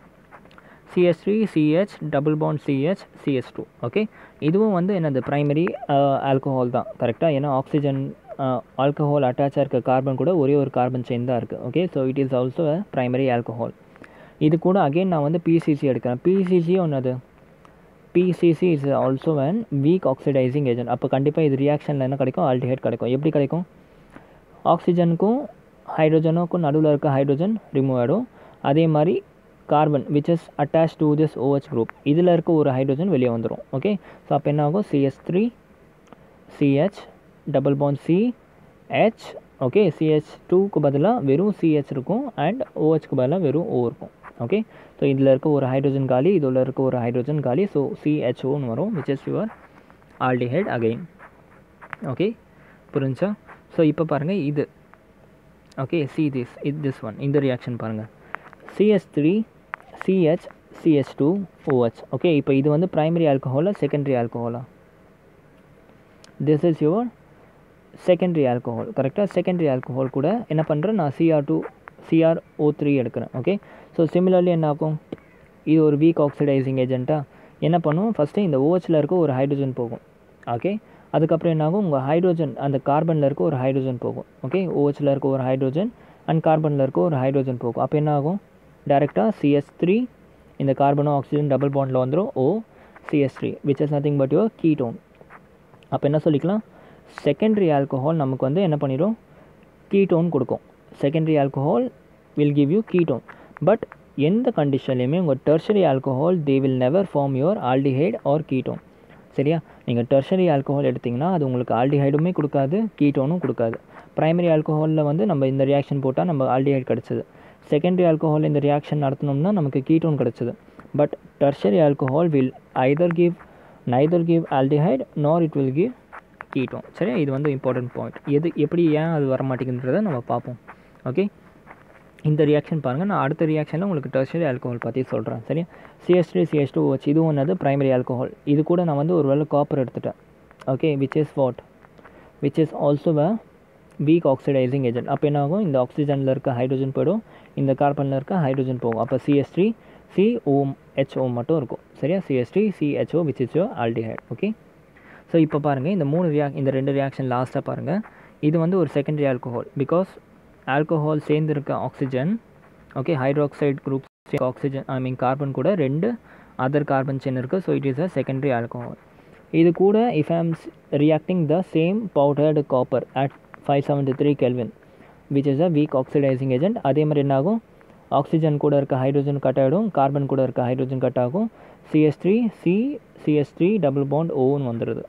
Speaker 1: சிஎஸ்3 CH double bond CH CS two okay இதுவும் வந்து என்னது ப்ரைமரி ஆல்கோஹால் தான் கரெக்டாக ஏன்னா ஆக்சிஜன் ஆல்கஹால் அட்டாச்சாக இருக்க கார்பன் கூட ஒரே ஒரு கார்பன் செயின் தான் இருக்குது okay so it is also a primary alcohol இது கூட அகெயின் நான் வந்து பிசிசி எடுக்கிறேன் பிசிசி ஒன்று PCC is also an weak oxidising agent அப்போ கண்டிப்பாக இது ரியாக்ஷனில் என்ன கிடைக்கும் ஆல்டிஹைட் கிடைக்கும் எப்படி கிடைக்கும் ஆக்சிஜனுக்கும் ஹைட்ரோஜனுக்கும் நடுவில் இருக்க ஹைட்ரோஜன் ரிமூவ் ஆகிடும் அதே மாதிரி carbon which is attach to this OH group இதில் இருக்க ஒரு ஹைட்ரோஜன் வெளியே வந்துடும் ஓகே ஸோ அப்போ என்ன ஆகும் CS three CH double bond C H okay CH டூக்கு பதிலாக வெறும் சிஹெச் இருக்கும் அண்ட் ஓஹெச்க்கு பதிலாக வெறும் ஓ இருக்கும் ஓகே ஸோ இதில் இருக்க ஒரு ஹைட்ரோஜன் காலி இதில் இருக்க ஒரு ஹைட்ரோஜன் காலி ஸோ சிஹெச்ஓன்னு வரும் which is your aldehyde again okay புரிஞ்சா ஸோ இப்போ பாருங்கள் இது ஓகே சி திஸ் இது திஸ் ஒன் இந்த ரியாக்ஷன் பாருங்கள் CS three CH CH two OH okay இப்போ இது வந்து ப்ரைமரி ஆல்கஹாலா செகண்டரி ஆல்கஹாலா this is your secondary alcohol கரெக்டாக செகண்டரி ஆல்கஹால் கூட என்ன பண்ணுறேன் நான் CR two CR O three எடுக்கிறேன் ஓகே ஸோ சிமிலர்லி என்ன ஆகும் இது ஒரு வீக் ஆக்சிடைசிங் ஏஜென்ட்டாக என்ன பண்ணும் ஃபஸ்ட்டு இந்த ஓஹெச்சில் இருக்க ஒரு ஹைட்ரோஜன் போகும் ஓகே அதுக்கப்புறம் என்ன ஆகும் உங்கள் ஹைட்ரோஜன் அந்த கார்பனில் இருக்க ஒரு ஹைட்ரோஜன் போகும் ஓகே ஓஹெச்சில் இருக்க ஒரு ஹைட்ரோஜன் அண்ட் கார்பனில் இருக்க ஒரு ஹைட்ரோஜன் போகும் அப்போ என்ன ஆகும் டேரெக்டாக சிஎஸ் த்ரீ இந்த கார்பனும் ஆக்சிஜன் டபுள் பாண்டில் வந்துடும் O CS three which is nothing but your ketone அப்போ என்ன சொல்லிக்கலாம் செகண்டரி ஆல்கஹால் நமக்கு வந்து என்ன பண்ணிடும் கீட்டோன் கொடுக்கும் secondary alcohol will give you ketone but எந்த கண்டிஷன்லையுமே உங்கள் tertiary alcohol they will never form your aldehyde or ketone சரியா நீங்கள் டெர்ஷரி ஆல்கஹால் எடுத்திங்கன்னா அது உங்களுக்கு ஆல்டிஹைடுமே கொடுக்காது கீட்டோனும் கொடுக்காது ப்ரைமரி ஆல்கஹாலில் வந்து நம்ம இந்த ரியாக்ஷன் போட்டால் நம்ம ஆல்டிஹைட் கிடச்சிது செகண்டரி ஆல்கஹால் இந்த ரியாக்ஷன் நடத்தினோம்னா நமக்கு கீட்டோன் கிடச்சிது but tertiary alcohol will either give neither give aldehyde nor it will give ketone சரியா இது வந்து இம்பார்ட்டன்ட் பாயிண்ட் எது எப்படி ஏன் அது வர மாட்டேங்குன்றதை நம்ம பார்ப்போம் ஓகே இந்த ரியாக்ஷன் பாருங்கள் நான் அடுத்த ரியாக்ஷனில் உங்களுக்கு டெர்ஷரி ஆல்கஹால் பற்றி சொல்கிறேன் சரியா சிஎஸ் த்ரீ சிஎஸ் டூ வச்சு இதுவும் என்னது ப்ரைமரி ஆல்கஹால் இது கூட நான் வந்து ஒரு வேளை காப்பர் எடுத்துட்டேன் okay which is what which is also a weak oxidising agent அப்போ என்ன ஆகும் இந்த ஆக்சிஜனில் இருக்க ஹைட்ரோஜன் போயிடும் இந்த கார்பனில் இருக்க ஹைட்ரோஜன் போகும் அப்போ சிஎஸ் த்ரீ சிஓ ஹெச்ஓ மட்டும் இருக்கும் சரியா CS three CHO which is your aldehyde okay so இப்போ பாருங்கள் இந்த மூணு ரியாக் இந்த ரெண்டு ரியாக்ஷன் லாஸ்ட்டாக பாருங்கள் இது வந்து ஒரு செகண்டரி ஆல்கோஹால் பிகாஸ் ஆல்கோஹால் சேர்ந்து இருக்க oxygen okay hydroxide group oxygen I mean carbon கூட ரெண்டு அதர் கார்பன் செயின் இருக்குது so it is a secondary alcohol இது கூட if I'm reacting the same powdered copper at five seventy three kelvin which is a weak oxidising agent அதே மாதிரி என்ன ஆகும் oxygen கூட இருக்க ஹைட்ரோஜன் கட் ஆகிடும் கார்பன் கூட இருக்க ஹைட்ரோஜன் கட் ஆகும் CS three C CS three double bond ஓன்னு வந்துடுது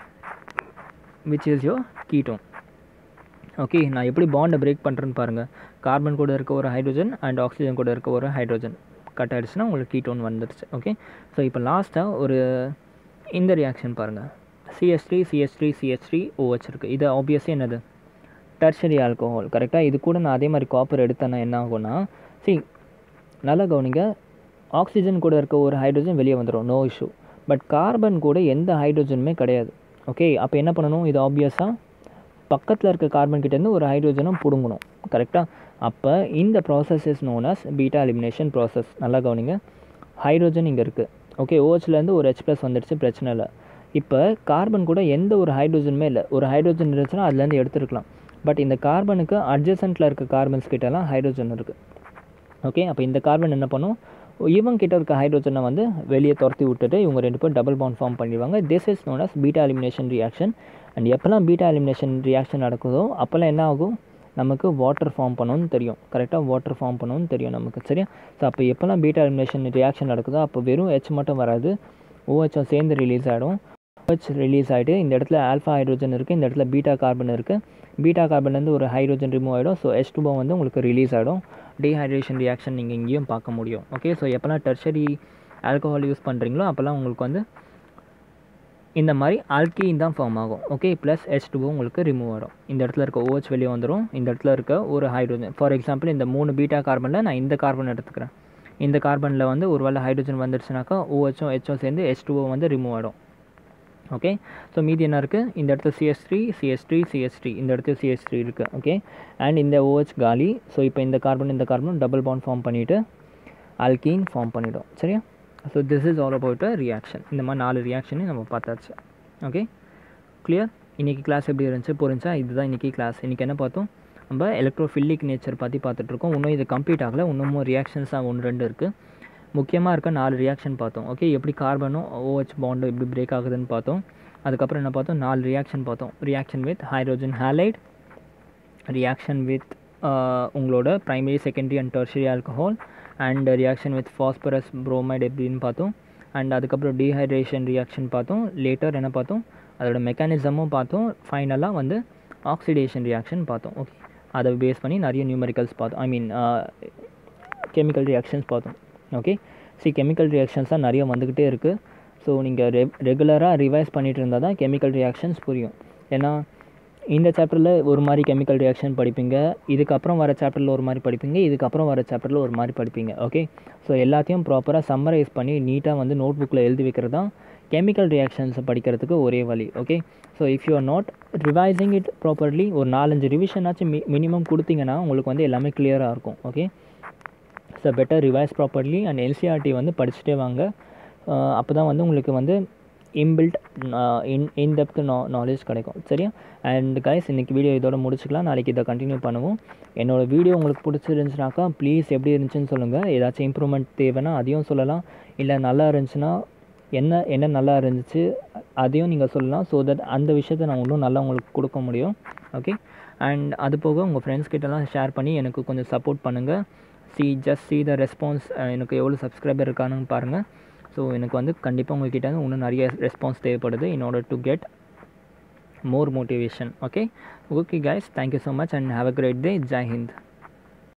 Speaker 1: which is your ketone okay நான் எப்படி பாண்டை பிரேக் பண்ணுறேன்னு பாருங்கள் கார்பன் கூட இருக்க ஒரு ஹைட்ரோஜன் அண்ட் ஆக்சிஜன் கூட இருக்க ஒரு ஹைட்ரோஜன் கட் ஆகிடுச்சுன்னா உங்களுக்கு கீட்டோன் வந்துடுச்சு ஓகே ஸோ இப்போ லாஸ்ட்டாக ஒரு இந்த ரியாக்ஷன் பாருங்கள் CS three CS three CS three OH இருக்குது இது ஆப்வியஸ்லி என்னது டர்ஷரி ஆல்கோஹால் கரெக்டாக இது கூட நான் அதே மாதிரி காப்பர் எடுத்தேன்னா என்ன ஆகும்னா சி நல்லா கவனிங்க ஆக்சிஜன் கூட இருக்க ஒரு ஹைட்ரோஜன் வெளியே வந்துடும் நோ இஷ்யூ பட் கார்பன் கூட எந்த ஹைட்ரோஜனுமே கிடையாது ஓகே அப்போ என்ன பண்ணணும் இது ஆப்வியஸாக பக்கத்தில் இருக்க கார்பன் கிட்டேருந்து ஒரு ஹைட்ரோஜனும் பிடுங்கணும் கரெக்டாக அப்போ இந்த process is known as beta elimination process நல்லா கவனிங்க ஹைட்ரோஜன் இங்கே இருக்குது ஓகே ஓஹெச்லேருந்து ஒரு ஹெச் ப்ளஸ் வந்துடுச்சு பிரச்சனை இல்லை இப்போ கார்பன் கூட எந்த ஒரு ஹைட்ரோஜனுமே இல்லை ஒரு ஹைட்ரோஜன் இருந்துச்சுன்னா அதுலேருந்து எடுத்துருக்கலாம் பட் இந்த கார்பனுக்கு அட்ஜசன்ட்டில் இருக்க கார்பன்ஸ் கிட்டலாம் ஹைட்ரோஜன் இருக்குது ஓகே அப்போ இந்த கார்பன் என்ன பண்ணும் இவங்க கிட்ட இருக்க ஹைட்ரோஜனை வந்து வெளியே துரத்தி விட்டுட்டு இவங்க ரெண்டு பேரும் டபுள் பாண்ட் ஃபார்ம் பண்ணிடுவாங்க this is known as beta elimination reaction and எப்போல்லாம் பீட்டா எலிமினேஷன் ரியாக்ஷன் நடக்குதோ அப்போல்லாம் என்ன ஆகும் நமக்கு வாட்டர் ஃபார்ம் பண்ணணும்னு தெரியும் கரெக்டாக வாட்டர் ஃபார்ம் பண்ணணும்னு தெரியும் நமக்கு சரியா ஸோ அப்போ எப்போல்லாம் பீட்டா எலிமினேஷன் ரியாக்ஷன் நடக்குதோ அப்போ வெறும் ஹெச் மட்டும் வராது ஓஹெச்சும் சேர்ந்து ரிலீஸ் ஆகிடும் ஓஹெச் ரிலீஸ் ஆகிட்டு இந்த இடத்துல ஆல்ஃபா ஹைட்ரோஜன் இருக்குது இந்த இடத்துல பீட்டா கார்பன் இருக்குது பீட்டா கார்பன்லேருந்து ஒரு ஹைட்ரோஜன் ரிமூவ் ஆகிடும் ஸோ ஹெச் டூபோ வந்து உங்களுக்கு ரிலீஸ் ஆகிடும் டீஹைட்ரேஷன் ரியாக்ஷன் நீங்கள் இங்கேயும் பார்க்க முடியும் ஓகே ஸோ எப்போல்லாம் டெர்ஷரி ஆல்கோஹால் யூஸ் பண்ணுறீங்களோ அப்போல்லாம் உங்களுக்கு வந்து இந்த மாதிரி ஆல்கீன் தான் ஃபார்ம் ஆகும் ஓகே ப்ளஸ் ஹெச் டூ உங்களுக்கு ரிமூவ் ஆகும் இந்த இடத்துல இருக்க ஓஹெச் வெளியே வந்துடும் இந்த இடத்துல இருக்க ஒரு ஹைட்ரோஜன் ஃபார் எக்ஸாம்பிள் இந்த மூணு பீட்டா கார்பனில் நான் இந்த கார்பன் எடுத்துக்கிறேன் இந்த கார்பனில் வந்து ஒரு வேளை ஹைட்ரோஜன் வந்துடுச்சுனாக்கா ஓஹெச்சும் ஹெச்சும் சேர்ந்து ஹெச் டூ வந்து ரிமூவ் ஆகிடும் ஓகே ஸோ மீதி என்ன இருக்குது இந்த இடத்துல CS three CS three CS three இந்த இடத்துல சிஎஸ் த்ரீ இருக்குது ஓகே அண்ட் இந்த ஓஹெச் காலி ஸோ இப்போ இந்த கார்பன் இந்த கார்பன் டபுள் பாண்ட் ஃபார்ம் பண்ணிவிட்டு ஆல்கீன் ஃபார்ம் பண்ணிவிடும் சரியா so this is all about a reaction இந்த மாதிரி நாலு ரியாக்ஷனையும் நம்ம பார்த்தாச்சு ஓகே கிளியர் இன்றைக்கி கிளாஸ் எப்படி இருந்துச்சு புரிஞ்சா இதுதான் இன்றைக்கி கிளாஸ் இன்றைக்கி என்ன பார்த்தோம் நம்ம எலக்ட்ரோஃபில்லிக் நேச்சர் பற்றி பார்த்துட்ருக்கோம் இன்னும் இது கம்ப்ளீட் ஆகலை இன்னமும் ரியாக்ஷன்ஸாக ஒன்று ரெண்டு இருக்குது முக்கியமாக இருக்க நாலு ரியாக்ஷன் பார்த்தோம் ஓகே எப்படி கார்பனும் ஓஹெச் பாண்டும் எப்படி பிரேக் ஆகுதுன்னு பார்த்தோம் அதுக்கப்புறம் என்ன பார்த்தோம் நாலு ரியாக்ஷன் பார்த்தோம் reaction with hydrogen halide reaction with உங்களோட primary secondary and tertiary alcohol and reaction with phosphorus bromide எப்படின்னு பார்த்தோம் அண்ட் அதுக்கப்புறம் டீஹைட்ரேஷன் ரியாக்ஷன் பார்த்தோம் லேட்டர் என்ன பார்த்தோம் அதோட மெக்கானிசமும் பார்த்தோம் ஃபைனலாக வந்து ஆக்சிடேஷன் ரியாக்ஷன் பார்த்தோம் ஓகே அதை பேஸ் பண்ணி நிறைய நியூமெரிக்கல்ஸ் பார்த்தோம் ஐ மீன் கெமிக்கல் ரியாக்ஷன்ஸ் பார்த்தோம் ஓகே சி கெமிக்கல் ரியாக்ஷன்ஸ் தான் நிறைய வந்துக்கிட்டே இருக்குது ஸோ நீங்கள் ரெ ரெகுலராக ரிவைஸ் பண்ணிகிட்டு இருந்தால் தான் கெமிக்கல் ரியாக்ஷன்ஸ் புரியும் ஏன்னா இந்த சாப்டரில் ஒரு மாதிரி கெமிக்கல் ரியாக்ஷன் படிப்பீங்க இதுக்கப்புறம் வர சாப்டரில் ஒரு மாதிரி படிப்பீங்க இதுக்கப்புறம் வர சாப்டரில் ஒரு மாதிரி படிப்பீங்க ஓகே ஸோ எல்லாத்தையும் ப்ராப்பராக சம்மரைஸ் பண்ணி நீட்டாக வந்து நோட் புக்கில் எழுதி வைக்கிறது தான் கெமிக்கல் ரியாக்ஷன்ஸை படிக்கிறதுக்கு ஒரே வழி okay so if you are not revising it properly ஒரு நாலஞ்சு ரிவிஷனாச்சும் மி மினிமம் கொடுத்தீங்கன்னா உங்களுக்கு வந்து எல்லாமே கிளியராக இருக்கும் okay so better revise properly and LCRT வந்து படிச்சுட்டே வாங்க அப்போ தான் வந்து உங்களுக்கு வந்து இன்பில்ட் இன் இன்டெப்த் நா நாலேஜ் கிடைக்கும் சரியா அண்ட் கைஸ் இன்றைக்கி வீடியோ இதோட முடிச்சுக்கலாம் நாளைக்கு இதை கண்டினியூ பண்ணுவோம் என்னோடய வீடியோ உங்களுக்கு பிடிச்சிருந்துச்சுனாக்கா ப்ளீஸ் எப்படி இருந்துச்சுன்னு சொல்லுங்கள் ஏதாச்சும் இம்ப்ரூவ்மெண்ட் தேவைன்னா அதையும் சொல்லலாம் இல்லை நல்லா இருந்துச்சுன்னா என்ன என்ன நல்லா இருந்துச்சு அதையும் நீங்கள் சொல்லலாம் ஸோ தட் அந்த விஷயத்த நான் இன்னும் நல்லா உங்களுக்கு கொடுக்க முடியும் ஓகே அண்ட் அது போக உங்கள் ஃப்ரெண்ட்ஸ் கிட்டலாம் ஷேர் பண்ணி எனக்கு கொஞ்சம் சப்போர்ட் பண்ணுங்கள் see just see the response எனக்கு எவ்வளோ சப்ஸ்கிரைபர் இருக்கானுன்னு பாருங்கள் ஸோ எனக்கு வந்து கண்டிப்பாக உங்கள்கிட்ட இன்னும் நிறைய ரெஸ்பான்ஸ் தேவைப்படுது in order to get more motivation okay okay guys thank you so much and have a great day Jai Hind